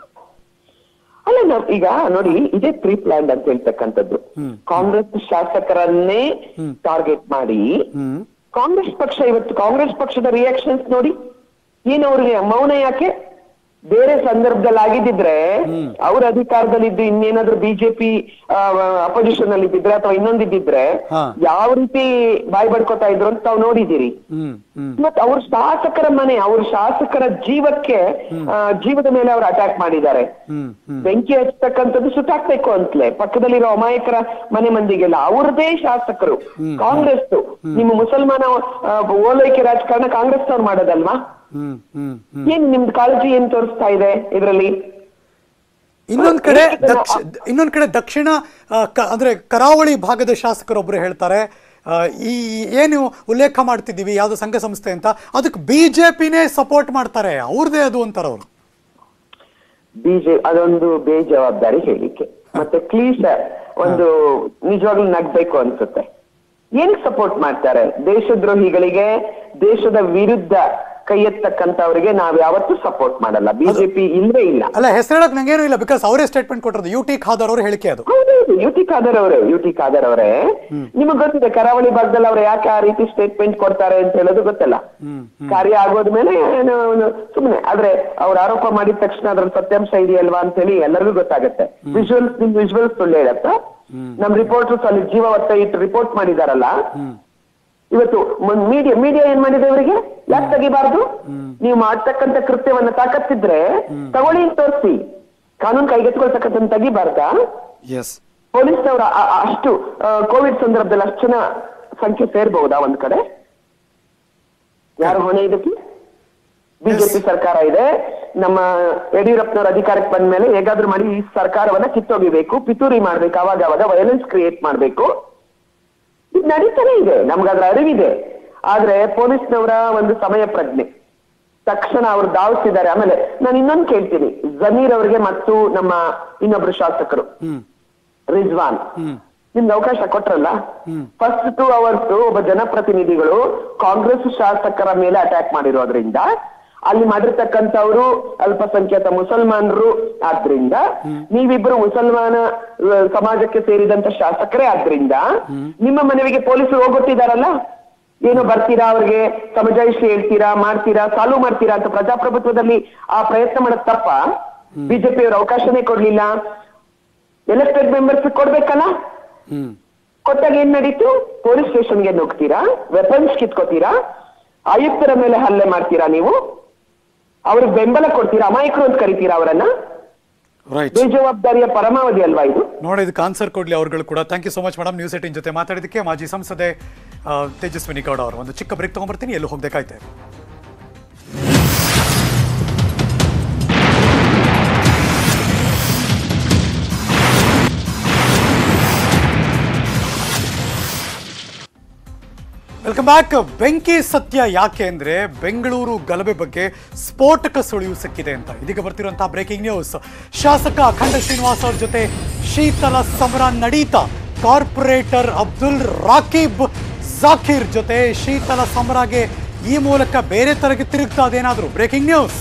ಅಲ್ಲ ನಾವ್ ಈಗ ನೋಡಿ ಇದೇ ಪ್ರೀ ಪ್ಲಾನ್ ಅಂತ ಹೇಳ್ತಕ್ಕಂಥದ್ದು ಕಾಂಗ್ರೆಸ್ ಶಾಸಕರನ್ನೇ ಟಾರ್ಗೆಟ್ ಮಾಡಿ ಕಾಂಗ್ರೆಸ್ ಪಕ್ಷ ಇವತ್ತು ಕಾಂಗ್ರೆಸ್ ಪಕ್ಷದ ರಿಯಾಕ್ಷನ್ಸ್ ನೋಡಿ ಏನು ಅವ್ರಿಗೆ ಮೌನ ಯಾಕೆ ಬೇರೆ ಸಂದರ್ಭದಲ್ಲಿ ಆಗಿದ್ದಿದ್ರೆ ಅವ್ರ ಅಧಿಕಾರದಲ್ಲಿದ್ದು ಇನ್ನೇನಾದ್ರೂ ಬಿಜೆಪಿ ಅಪೋಸಿಷನ್ ಅಲ್ಲಿ ಇದ್ದಿದ್ರೆ ಅಥವಾ ಇನ್ನೊಂದಿದ್ದಿದ್ರೆ ಹಾ. ಯಾವ ರೀತಿ ಬಾಯ್ ಬಡ್ಕೋತಾ ಇದ್ರು ಅಂತ ತಾವು ನೋಡಿದ್ದೀರಿ ಹ್ಮ್ ಹ್ಮ್ ಮತ್ ಅವ್ರ ಶಾಸಕರ ಮನೆ ಅವ್ರ ಶಾಸಕರ ಜೀವಕ್ಕೆ ಆ, ಜೀವದ ಮೇಲೆ ಅವ್ರು ಅಟ್ಯಾಕ್ ಮಾಡಿದ್ದಾರೆ ಹ್ಮ್ ಹ್ಮ್ ಬೆಂಕಿ ಹಚ್ಚತಕ್ಕಂಥದ್ದು ಸುಟ್ಟಾಕ್ಬೇಕು ಅಂತಲೇ ಪಕ್ಕದಲ್ಲಿರೋ ಅಮಾಯಕರ ಮನೆ ಮಂದಿಗೆಲ್ಲ ಅವ್ರದೇ ಶಾಸಕರು ಕಾಂಗ್ರೆಸ್ ನಿಮ್ಮ ಮುಸಲ್ಮಾನ ಆ, ಓಲೈಕೆ ರಾಜಕಾರಣ ಕಾಂಗ್ರೆಸ್ ಅವ್ರು ಮಾಡೋದಲ್ವಾ ಹ್ಮ್ ಹ್ಮ್ ಹ್ಮ್ ಏನ್ ನಿಮ್ದು ಕಾಳಜಿ ಏನ್ ತೋರಿಸ್ತಾ ಇದೆ ಇದರಲ್ಲಿ ಇನ್ನೊಂದ್ ಕಡೆ ದಕ್ಷ ಇನ್ನೊಂದ್ ಕಡೆ ದಕ್ಷಿಣ ಆ, ಕ- ಅಂದ್ರೆ ಕರಾವಳಿ ಭಾಗದ ಶಾಸಕರೊಬ್ರು ಹೇಳ್ತಾರೆ ಆ, ಈ ಏನು ಉಲ್ಲೇಖ ಮಾಡ್ತಿದ್ದೀವಿ ಯಾವ್ದೋ ಸಂಘ ಸಂಸ್ಥೆ ಅಂತ ಅದಕ್ಕೆ ಬಿಜೆಪಿನೇ ಸಪೋರ್ಟ್ ಮಾಡ್ತಾರೆ ಅವ್ರದೇ ಅದು ಅಂತಾರೆ ಅವರು ಬಿಜೆ ಅದೊಂದು ಬೇಜವಾಬ್ದಾರಿ ಹೇಳಿಕೆ ಮತ್ತೆ ಕ್ಲೀಶ ಒಂದು ನಿಜವಾಗ್ಲೂ ನಗ್ಬೇಕು ಅನ್ಸುತ್ತೆ ಏನಕ್ಕೆ ಸಪೋರ್ಟ್ ಮಾಡ್ತಾರೆ ದೇಶದ್ರೋಹಿಗಳಿಗೆ ದೇಶದ ವಿರುದ್ಧ ಕೈ ಎತ್ತಕ್ಕಂಥವ್ರಿಗೆ ನಾವ್ ಯಾವತ್ತೂ ಸಪೋರ್ಟ್ ಮಾಡಲ್ಲ ಬಿಜೆಪಿ ಇಲ್ವೇ ಇಲ್ಲ ಅಲ್ಲ ಹೆಸರು ಹೇಳಕ್ ನಂಗೇನು ಇಲ್ಲ ಬಿಕಾಸ್ ಅವರೇ ಸ್ಟೇಟ್ಮೆಂಟ್ ಕೊಟ್ಟಿರೋದು ಯು ಟಿ ಖಾದರ್ ಅವ್ರ ಹೇಳಿಕೆ ಅದು ಹೌದೌದು ಯು ಟಿ ಖಾದರ್ ಅವರೇ ಯು ಟಿ ಖಾದರ್ ಅವರೇ ನಿಮಗ್ ಗೊತ್ತಿದೆ ಕರಾವಳಿ ಭಾಗದಲ್ಲಿ ಅವ್ರು ಯಾಕೆ ಆ ರೀತಿ ಸ್ಟೇಟ್ಮೆಂಟ್ ಕೊಡ್ತಾರೆ ಅಂತ ಹೇಳೋದು ಗೊತ್ತಲ್ಲ ಕಾರ್ಯ ಆಗೋದ್ಮೇಲೆ ಏನು ಒಂದು ಸುಮ್ನೆ ಆದ್ರೆ ಅವ್ರು ಆರೋಪ ಮಾಡಿದ ತಕ್ಷಣ ಅದ್ರಲ್ಲಿ ಸತ್ಯಾಂಶ ಇದೆಯಲ್ವಾ ಅಂತ ಹೇಳಿ ಎಲ್ಲರಿಗೂ ಗೊತ್ತಾಗುತ್ತೆ ವಿಜುವಲ್ಸ್ ನಿಮ್ ವಿಜುವಲ್ಸ್ ಸುಳ್ಳು ಹೇಳತ್ತ ನಮ್ ರಿಪೋರ್ಟರ್ಸ್ ಅಲ್ಲಿ ಜೀವ ಒತ್ತ ಇಟ್ಟು ರಿಪೋರ್ಟ್ ಮಾಡಿದಾರಲ್ಲ ಇವತ್ತು ಮೀಡಿಯಾ ಮೀಡಿಯಾ ಏನ್ ಮಾಡಿದೆ ಇವರಿಗೆ ಯಾಕೆ ತೆಗಿಬಾರ್ದು ನೀವು ಮಾಡ್ತಕ್ಕಂತ ಕೃತ್ಯವನ್ನ ತಾಕತ್ತಿದ್ರೆ ತಗೊಳ್ಳಿ ಅಂತ ತೋರಿಸಿ ಕಾನೂನು ಕೈಗೆತ್ಕೊಳ್ತಕ್ಕಂಥ ತೆಗಿಬಾರ್ದಾ ಎಸ್ ಪೊಲೀಸ್ನವರು ಆ- ಆ- ಅಷ್ಟು ಆ, ಕೋವಿಡ್ ಸಂದರ್ಭದಲ್ಲಿ ಅಷ್ಟು ಜನ ಸಂಖ್ಯೆ ಸೇರ್ಬಹುದಾ ಒಂದ್ ಕಡೆ ಯಾರು ಹೊಣೆ ಇದಕ್ಕೆ ಬಿಜೆಪಿ ಸರ್ಕಾರ ಇದೆ ನಮ್ಮ ಯಡಿಯೂರಪ್ಪನವ್ರ ಅಧಿಕಾರಕ್ಕೆ ಬಂದ ಮೇಲೆ ಹೇಗಾದ್ರೂ ಮಾಡಿ ಈ ಸರ್ಕಾರವನ್ನ ಕಿತ್ತೊಗಿಬೇಕು ಪಿತೂರಿ ಮಾಡ್ಬೇಕು ಅವಾಗ ಅವಾಗ ವೈಲೆನ್ಸ್ ಕ್ರಿಯೇಟ್ ಮಾಡ್ಬೇಕು ಇದು ನಡೀತಾನೆ ಇದೆ ನಮ್ಗದ್ರ ಅರಿವಿದೆ ಆದ್ರೆ ಪೊಲೀಸ್ನವರ ಒಂದು ಸಮಯ ಪ್ರಜ್ಞೆ ತಕ್ಷಣ ಅವ್ರು ಧಾವಿಸಿದ್ದಾರೆ ಆಮೇಲೆ ನಾನು ಇನ್ನೊಂದು ಕೇಳ್ತೀನಿ ಜಮೀರ್ ಅವರಿಗೆ ಮತ್ತು ನಮ್ಮ ಇನ್ನೊಬ್ರು ಶಾಸಕರು ರಿಜ್ವಾನ್ ನಿಮ್ಗೆ ಅವಕಾಶ ಕೊಟ್ರಲ್ಲ ಫಸ್ಟ್ ಟೂ ಅವರ್ಸ್ ಒಬ್ಬ ಜನಪ್ರತಿನಿಧಿಗಳು ಕಾಂಗ್ರೆಸ್ ಶಾಸಕರ ಮೇಲೆ ಅಟ್ಯಾಕ್ ಮಾಡಿರೋದ್ರಿಂದ ಅಲ್ಲಿ ಮಾಡಿರ್ತಕ್ಕಂಥವ್ರು ಅಲ್ಪಸಂಖ್ಯಾತ ಮುಸಲ್ಮಾನರು ಆದ್ರಿಂದ ನೀವಿಬ್ರು ಮುಸಲ್ಮಾನ ಆ, ಸಮಾಜಕ್ಕೆ ಸೇರಿದಂತ ಶಾಸಕರೇ ಆದ್ರಿಂದ ನಿಮ್ಮ ಮನೆಗೆ ಪೊಲೀಸರು ಹೋಗೊಟ್ಟಿದಾರಲ್ಲ ಏನೋ ಬರ್ತೀರಾ ಅವ್ರಿಗೆ ಸಮಜಾಯಿಷಿ ಹೇಳ್ತೀರಾ ಮಾಡ್ತೀರಾ ಸಾಲ್ವ್ ಮಾಡ್ತೀರಾ ಅಂತ ಪ್ರಜಾಪ್ರಭುತ್ವದಲ್ಲಿ ಆ ಪ್ರಯತ್ನ ಮಾಡೋದ್ ತಪ್ಪ ಬಿಜೆಪಿ ಅವ್ರ ಅವಕಾಶನೇ ಕೊಡ್ಲಿಲ್ಲ ಎಲೆಕ್ಟೆಡ್ ಮೆಂಬರ್ಸ್ ಕೊಡ್ಬೇಕಲ್ಲ ಕೊಟ್ಟಾಗ ಏನ್ ನಡೀತು ಪೊಲೀಸ್ ಸ್ಟೇಷನ್ಗೆ ನುಗ್ತೀರಾ ವೆಪನ್ಸ್ ಕಿತ್ಕೋತೀರಾ ಆಯುಕ್ತರ ಮೇಲೆ ಹಲ್ಲೆ ಮಾಡ್ತೀರಾ ನೀವು ಅವ್ರಿಗೆ ಬೆಂಬಲ ಕೊಡ್ತೀರಾ ಅಮಾಯಕರು ಅಂತ ಕರಿತೀರಾ ಅವರನ್ನ ರೈಟ್ ಬೇಜವಾಬ್ದಾರಿಯ ಪರಮಾವಧಿ ಅಲ್ವಾ ಇದು ನೋಡಿ ಇದಕ್ಕೆ ಆನ್ಸರ್ ಕೊಡ್ಲಿ ಅವ್ರುಗಳು ಕೂಡ thank you so much madam news eighteen ಜೊತೆ ಮಾತಾಡಿದ್ದಕ್ಕೆ ಮಾಜಿ ಸಂಸದೆ ಆ, ತೇಜಸ್ವಿನಿ ಗೌಡ ಅವರು ಒಂದು ಚಿಕ್ಕ ಬ್ರೇಕ್ ತಗೊಂಡ್ಬರ್ತೀನಿ ಎಲ್ಲೂ ಹೋಗ್ಬೇಕಾಯ್ತೆ ವೆಲ್ಕಮ್ ಬ್ಯಾಕ್ ಬೆಂಕಿ ಸತ್ಯ ಯಾಕೆ ಅಂದ್ರೆ ಬೆಂಗಳೂರು ಗಲಭೆ ಬಗ್ಗೆ ಸ್ಫೋಟಕ ಸುಳಿವು ಸಿಕ್ಕಿದೆ ಅಂತ ಇದೀಗ ಬರ್ತಿರುವಂತಹ ಬ್ರೇಕಿಂಗ್ ನ್ಯೂಸ್ ಶಾಸಕ ಅಖಂಡ ಶ್ರೀನಿವಾಸ್ ಅವ್ರ ಜೊತೆ ಶೀತಲ ಸಮರ ನಡೀತಾ ಕಾರ್ಪೊರೇಟರ್ ಅಬ್ದುಲ್ ರಾಕೀಬ್ ಜಾಕೀರ್ ಜೊತೆ ಶೀತಲ ಸಮರಗೆ ಈ ಮೂಲಕ ಬೇರೆ ತರಗೆ ತಿರುಗ್ತಾ ಅದೇನಾದ್ರು ಬ್ರೇಕಿಂಗ್ ನ್ಯೂಸ್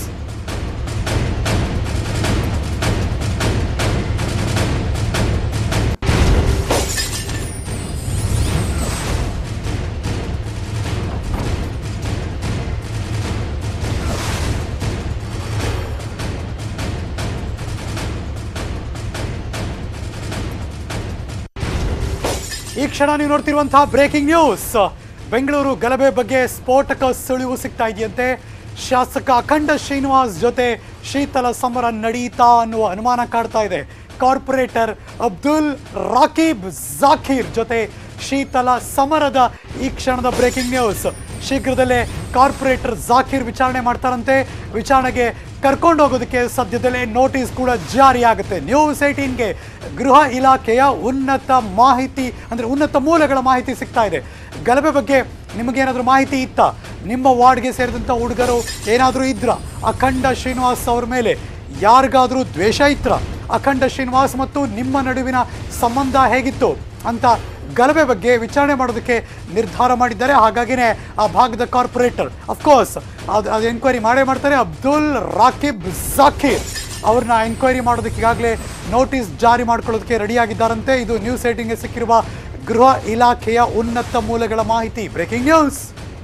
ಈ ಕ್ಷಣ ನೀವು ನೋಡ್ತಿರುವಂತಹ ಬ್ರೇಕಿಂಗ್ ನ್ಯೂಸ್ ಬೆಂಗಳೂರು ಗಲಭೆ ಬಗ್ಗೆ ಸ್ಫೋಟಕ ಸುಳಿವು ಸಿಗ್ತಾ ಇದೆಯಂತೆ ಶಾಸಕ ಅಖಂಡ ಶ್ರೀನಿವಾಸ್ ಜೊತೆ ಶೀತಲ ಸಮರ ನಡೀತಾ ಅನ್ನುವ ಅನುಮಾನ ಕಾಡ್ತಾ ಇದೆ ಕಾರ್ಪೊರೇಟರ್ ಅಬ್ದುಲ್ ರಾಕೀಬ್ ಜಾಕೀರ್ ಜೊತೆ ಶೀತಲ ಸಮರದ ಈ ಕ್ಷಣದ ಬ್ರೇಕಿಂಗ್ ನ್ಯೂಸ್ ಶೀಘ್ರದಲ್ಲೇ ಕಾರ್ಪೊರೇಟರ್ ಜಾಕೀರ್ ವಿಚಾರಣೆ ಮಾಡ್ತಾರಂತೆ ವಿಚಾರಣೆಗೆ ಕರ್ಕೊಂಡು ಹೋಗೋದಕ್ಕೆ ಸದ್ಯದಲ್ಲೇ ನೋಟಿಸ್ ಕೂಡ ಜಾರಿಯಾಗುತ್ತೆ ನ್ಯೂಸ್ ಏಟೀನ್ಗೆ ಗೃಹ ಇಲಾಖೆಯ ಉನ್ನತ ಮಾಹಿತಿ ಅಂದರೆ ಉನ್ನತ ಮೂಲಗಳ ಮಾಹಿತಿ ಸಿಗ್ತಾ ಇದೆ ಗಲಭೆ ಬಗ್ಗೆ ನಿಮಗೇನಾದರೂ ಮಾಹಿತಿ ಇತ್ತಾ ನಿಮ್ಮ ವಾರ್ಡ್ಗೆ ಸೇರಿದಂಥ ಹುಡುಗರು ಏನಾದರೂ ಇದ್ರ ಅಖಂಡ ಶ್ರೀನಿವಾಸ್ ಅವ್ರ ಮೇಲೆ ಯಾರಿಗಾದರೂ ದ್ವೇಷ ಇತ್ರ ಅಖಂಡ ಶ್ರೀನಿವಾಸ್ ಮತ್ತು ನಿಮ್ಮ ನಡುವಿನ ಸಂಬಂಧ ಹೇಗಿತ್ತು ಅಂತ ಗಲಭೆ ಬಗ್ಗೆ ವಿಚಾರಣೆ ಮಾಡೋದಕ್ಕೆ ನಿರ್ಧಾರ ಮಾಡಿದ್ದಾರೆ ಹಾಗಾಗಿನೇ ಆ ಭಾಗದ ಕಾರ್ಪೊರೇಟರ್ ಅಫ್ಕೋರ್ಸ್ ಅದು ಅದು ಎನ್ಕ್ವೈರಿ ಮಾಡೇ ಮಾಡ್ತಾರೆ ಅಬ್ದುಲ್ ರಾಕಿಬ್ ಜಾಕೀರ್ ಅವ್ರನ್ನ ಎನ್ಕ್ವೈರಿ ಮಾಡೋದಕ್ಕೆ ಈಗಾಗಲೇ ನೋಟಿಸ್ ಜಾರಿ ಮಾಡ್ಕೊಳ್ಳೋದಕ್ಕೆ ರೆಡಿಯಾಗಿದ್ದಾರಂತೆ ಇದು ನ್ಯೂಸ್ ಏಟಿಂಗ್ಗೆ ಸಿಕ್ಕಿರುವ ಗೃಹ ಇಲಾಖೆಯ ಉನ್ನತ ಮೂಲಗಳ ಮಾಹಿತಿ ಬ್ರೇಕಿಂಗ್ ನ್ಯೂಸ್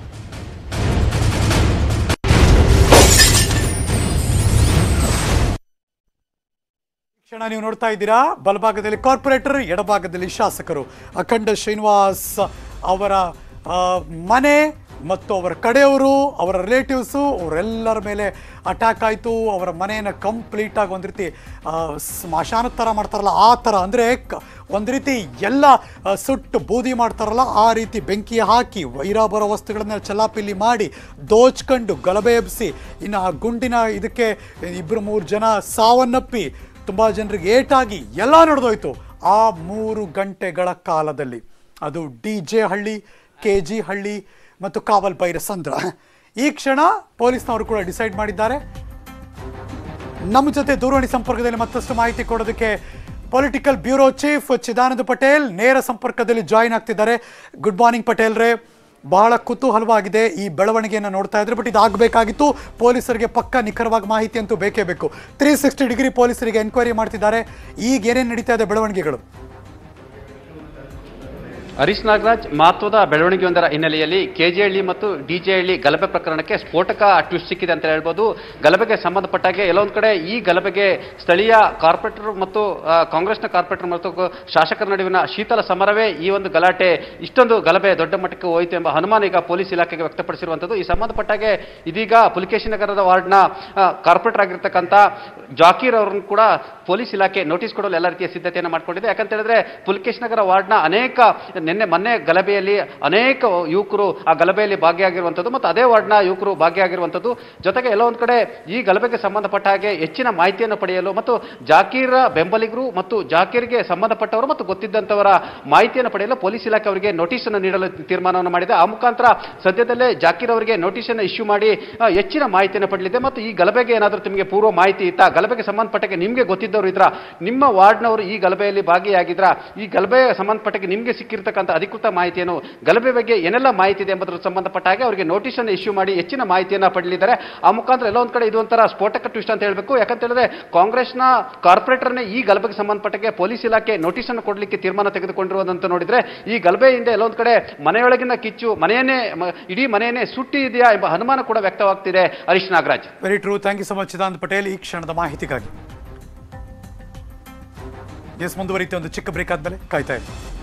ಕ್ಷಣ ನೀವು ನೋಡ್ತಾ ಇದ್ದೀರಾ ಬಲಭಾಗದಲ್ಲಿ ಕಾರ್ಪೊರೇಟರ್ ಎಡಭಾಗದಲ್ಲಿ ಶಾಸಕರು ಅಖಂಡ ಶ್ರೀನಿವಾಸ್ ಅವರ ಆ, ಮನೆ ಮತ್ತು ಅವರ ಕಡೆಯವರು ಅವರ ರಿಲೇಟಿವ್ಸು ಅವರೆಲ್ಲರ ಮೇಲೆ ಅಟ್ಯಾಕ್ ಆಯಿತು ಅವರ ಮನೆಯನ್ನು ಕಂಪ್ಲೀಟಾಗಿ ಒಂದು ರೀತಿ ಆ, ಸ್ಮಶಾನದ ಥರ ಮಾಡ್ತಾರಲ್ಲ ಆ ಥರ ಅಂದರೆ ಕ ಒಂದು ರೀತಿ ಎಲ್ಲ ಆ, ಸುಟ್ಟು ಬೂದಿ ಮಾಡ್ತಾರಲ್ಲ ಆ ರೀತಿ ಬೆಂಕಿ ಹಾಕಿ ವೈರ ಬರೋ ವಸ್ತುಗಳನ್ನ ಚಲಾಪಿಲಿ ಮಾಡಿ ದೋಚ್ಕೊಂಡು ಗಲಭೆ ಎಬ್ಬಿಸಿ ಇನ್ನು ಆ ಗುಂಡಿನ ಇದಕ್ಕೆ ಇಬ್ಬರು ಮೂರು ಜನ ಸಾವನ್ನಪ್ಪಿ ತುಂಬ ಜನರಿಗೆ ಏಟಾಗಿ ಎಲ್ಲ ನಡೆದೋಯ್ತು ಆ ಮೂರು ಗಂಟೆಗಳ ಕಾಲದಲ್ಲಿ ಅದು ಡಿ ಜೆ ಹಳ್ಳಿ ಕೆ ಜಿ ಹಳ್ಳಿ ಮತ್ತು ಕಾವಲ್ ಬೈರಸಂದ್ರ ಈ ಕ್ಷಣ ಪೊಲೀಸ್ನವರು ಕೂಡ ಡಿಸೈಡ್ ಮಾಡಿದ್ದಾರೆ ನಮ್ಮ ಜೊತೆ ದೂರವಾಣಿ ಸಂಪರ್ಕದಲ್ಲಿ ಮತ್ತಷ್ಟು ಮಾಹಿತಿ ಕೊಡೋದಕ್ಕೆ political bureau chief Chidananda Patel ನೇರ ಸಂಪರ್ಕದಲ್ಲಿ ಜಾಯಿನ್ ಆಗ್ತಿದ್ದಾರೆ ಗುಡ್ ಮಾರ್ನಿಂಗ್ ಪಟೇಲ್ ರೇ ಬಹಳ ಕುತೂಹಲವಾಗಿದೆ ಈ ಬೆಳವಣಿಗೆಯನ್ನು ನೋಡ್ತಾ ಇದ್ರೆ ಬಟ್ ಇದಾಗಬೇಕಾಗಿತ್ತು ಪೊಲೀಸರಿಗೆ ಪಕ್ಕ ನಿಖರವಾಗಿ ಮಾಹಿತಿ ಅಂತೂ ಬೇಕೇ ಬೇಕು ತ್ರೀ ಸಿಕ್ಸ್ಟಿ ಡಿಗ್ರಿ ಪೊಲೀಸರಿಗೆ ಎನ್ಕ್ವೈರಿ ಮಾಡ್ತಿದ್ದಾರೆ ಈಗ ಏನೇನು ನಡೀತಾ ಇದೆ ಬೆಳವಣಿಗೆಗಳು ಹರೀಶ್ ನಾಗರಾಜ್ ಮಹತ್ವದ ಬೆಳವಣಿಗೆಯೊಂದರ ಹಿನ್ನೆಲೆಯಲ್ಲಿ ಕೆಜೆಹಳ್ಳಿ ಮತ್ತು ಡಿಜೆಹಳ್ಳಿ ಗಲಭೆ ಪ್ರಕರಣಕ್ಕೆ ಸ್ಫೋಟಕ ಟ್ವಿಸ್ಟ್ ಸಿಕ್ಕಿದೆ ಅಂತ ಹೇಳ್ಬೋದು ಗಲಭೆಗೆ ಸಂಬಂಧಪಟ್ಟಾಗೆ ಎಲ್ಲೊಂದು ಕಡೆ ಈ ಗಲಭೆಗೆ ಸ್ಥಳೀಯ ಕಾರ್ಪೊರೇಟರ್ ಮತ್ತು ಆ, ಕಾಂಗ್ರೆಸ್ನ ಕಾರ್ಪೊರೇಟರ್ ಮತ್ತು ಕ- ಶಾಸಕರ ನಡುವಿನ ಶೀತಲ ಸಮರವೇ ಈ ಒಂದು ಗಲಾಟೆ ಇಷ್ಟೊಂದು ಗಲಭೆ ದೊಡ್ಡ ಮಟ್ಟಕ್ಕೆ ಹೋಯಿತು ಎಂಬ ಅನುಮಾನ ಈಗ ಪೊಲೀಸ್ ಇಲಾಖೆಗೆ ವ್ಯಕ್ತಪಡಿಸಿರುವಂಥದ್ದು ಈ ಸಂಬಂಧಪಟ್ಟಾಗೆ ಇದೀಗ ಪುಲಿಕೇಶಿ ನಗರದ ವಾರ್ಡ್ನ ಆ, ಕಾರ್ಪೊರೇಟರ್ ಆಗಿರ್ತಕ್ಕಂಥ ಜಾಕೀರ್ ಅವರನ್ನು ಕೂಡ ಪೊಲೀಸ್ ಇಲಾಖೆ ನೋಟಿಸ್ ಕೊಡಲು ಎಲ್ಲ ರೀತಿಯ ಸಿದ್ಧತೆಯನ್ನು ಮಾಡಿಕೊಂಡಿದೆ ಯಾಕಂತ ಹೇಳಿದ್ರೆ ಪುಲಿಕೇಶ್ ನಗರ ವಾರ್ಡ್ನ ಅನೇಕ ನಿನ್ನೆ ಮೊನ್ನೆ ಗಲಭೆಯಲ್ಲಿ ಅನೇಕ ಯುವಕರು ಆ ಗಲಭೆಯಲ್ಲಿ ಭಾಗಿಯಾಗಿರುವಂಥದ್ದು ಮತ್ತು ಅದೇ ವಾರ್ಡ್ನ ಯುವಕರು ಭಾಗಿಯಾಗಿರುವಂಥದ್ದು ಜೊತೆಗೆ ಎಲ್ಲೋ ಒಂದು ಕಡೆ ಈ ಗಲಭೆಗೆ ಸಂಬಂಧಪಟ್ಟ ಹಾಗೆ ಹೆಚ್ಚಿನ ಮಾಹಿತಿಯನ್ನು ಪಡೆಯಲು ಮತ್ತು ಜಾಕೀರ ಬೆಂಬಲಿಗರು ಮತ್ತು ಜಾಕೀರ್ಗೆ ಸಂಬಂಧಪಟ್ಟವರು ಮತ್ತು ಗೊತ್ತಿದ್ದಂಥವರ ಮಾಹಿತಿಯನ್ನು ಪಡೆಯಲು ಪೊಲೀಸ್ ಇಲಾಖೆ ಅವರಿಗೆ ನೋಟಿಸ್ ಅನ್ನು ನೀಡಲು ತೀರ್ಮಾನವನ್ನು ಮಾಡಿದೆ ಆ ಮುಖಾಂತರ ಸದ್ಯದಲ್ಲೇ ಜಾಕೀರ್ ಅವರಿಗೆ ನೋಟಿಸ್ ಅನ್ನು ಇಶ್ಯೂ ಮಾಡಿ ಆ, ಹೆಚ್ಚಿನ ಮಾಹಿತಿಯನ್ನು ಪಡೆಯಲಿದೆ ಮತ್ತು ಈ ಗಲಭೆಗೆ ಏನಾದರೂ ನಿಮಗೆ ಪೂರ್ವ ಮಾಹಿತಿ ಇತ್ತಾ ಗಲಭೆಗೆ ಸಂಬಂಧಪಟ್ಟಕ್ಕೆ ನಿಮಗೆ ಗೊತ್ತಿದ್ದವರು ಇದ್ರ ನಿಮ್ಮ ವಾರ್ಡ್ನವರು ಈ ಗಲಭೆಯಲ್ಲಿ ಭಾಗಿಯಾಗಿದ್ರ ಈ ಗಲಭೆಗೆ ಸಂಬಂಧಪಟ್ಟಕ್ಕೆ ನಿಮಗೆ ಸಿಕ್ಕಿರ್ತಕ್ಕಂಥ ಅಧಿಕೃತ ಮಾಹಿತಿಯನ್ನು ಗಲಭೆ ಬಗ್ಗೆ ಏನೆಲ್ಲ ಮಾಹಿತಿ ಇದೆ ಎಂಬುದರ ಸಂಬಂಧಪಟ್ಟ ಹಾಗೆ ಅವರಿಗೆ ನೋಟಿಸ್ ಅನ್ನು ಇಶ್ಯೂ ಮಾಡಿ ಹೆಚ್ಚಿನ ಮಾಹಿತಿಯನ್ನು ಪಡೆಯಲಿದ್ದಾರೆ ಆ ಮುಖಾಂತರ ಎಲ್ಲ ಒಂದು ಕಡೆ ಇದು ಒಂಥರ ಸ್ಫೋಟಕ ಟ್ವಿಸ್ಟ್ ಅಂತ ಹೇಳಬೇಕು ಯಾಕಂತ ಹೇಳಿದ್ರೆ ಕಾಂಗ್ರೆಸ್ನ ಕಾರ್ಪೊರೇಟರ್ನೇ ಈ ಗಲಭೆಗೆ ಸಂಬಂಧಪಟ್ಟಕ್ಕೆ ಪೊಲೀಸ್ ಇಲಾಖೆ ನೋಟಿಸ್ ಅನ್ನು ಕೊಡಲಿಕ್ಕೆ ತೀರ್ಮಾನ ತೆಗೆದುಕೊಂಡಿರುವುದಂತ ನೋಡಿದ್ರೆ ಈ ಗಲಭೆಯಿಂದ ಎಲ್ಲೊಂದು ಕಡೆ ಮನೆಯೊಳಗಿನ ಕಿಚ್ಚು ಮನೆಯನ್ನೇ ಮ- ಇಡೀ ಮನೆಯನ್ನೇ ಸುಟ್ಟಿ ಇದೆಯಾ ಎಂಬ ಅನುಮಾನ ಕೂಡ ವ್ಯಕ್ತವಾಗ್ತಿದೆ Harish Nagaraj very true thank you so much Chidanand Patel ಈ ಕ್ಷಣದ ಮಾಹಿತಿಗಾಗಿ ಎಸ್ ಮುಂದುವರಿಯುತ್ತೆ ಒಂದು ಚಿಕ್ಕ ಬ್ರೇಕ್ ಆದ್ಮೇಲೆ ಕಾಯ್ತಾ ಇರಿ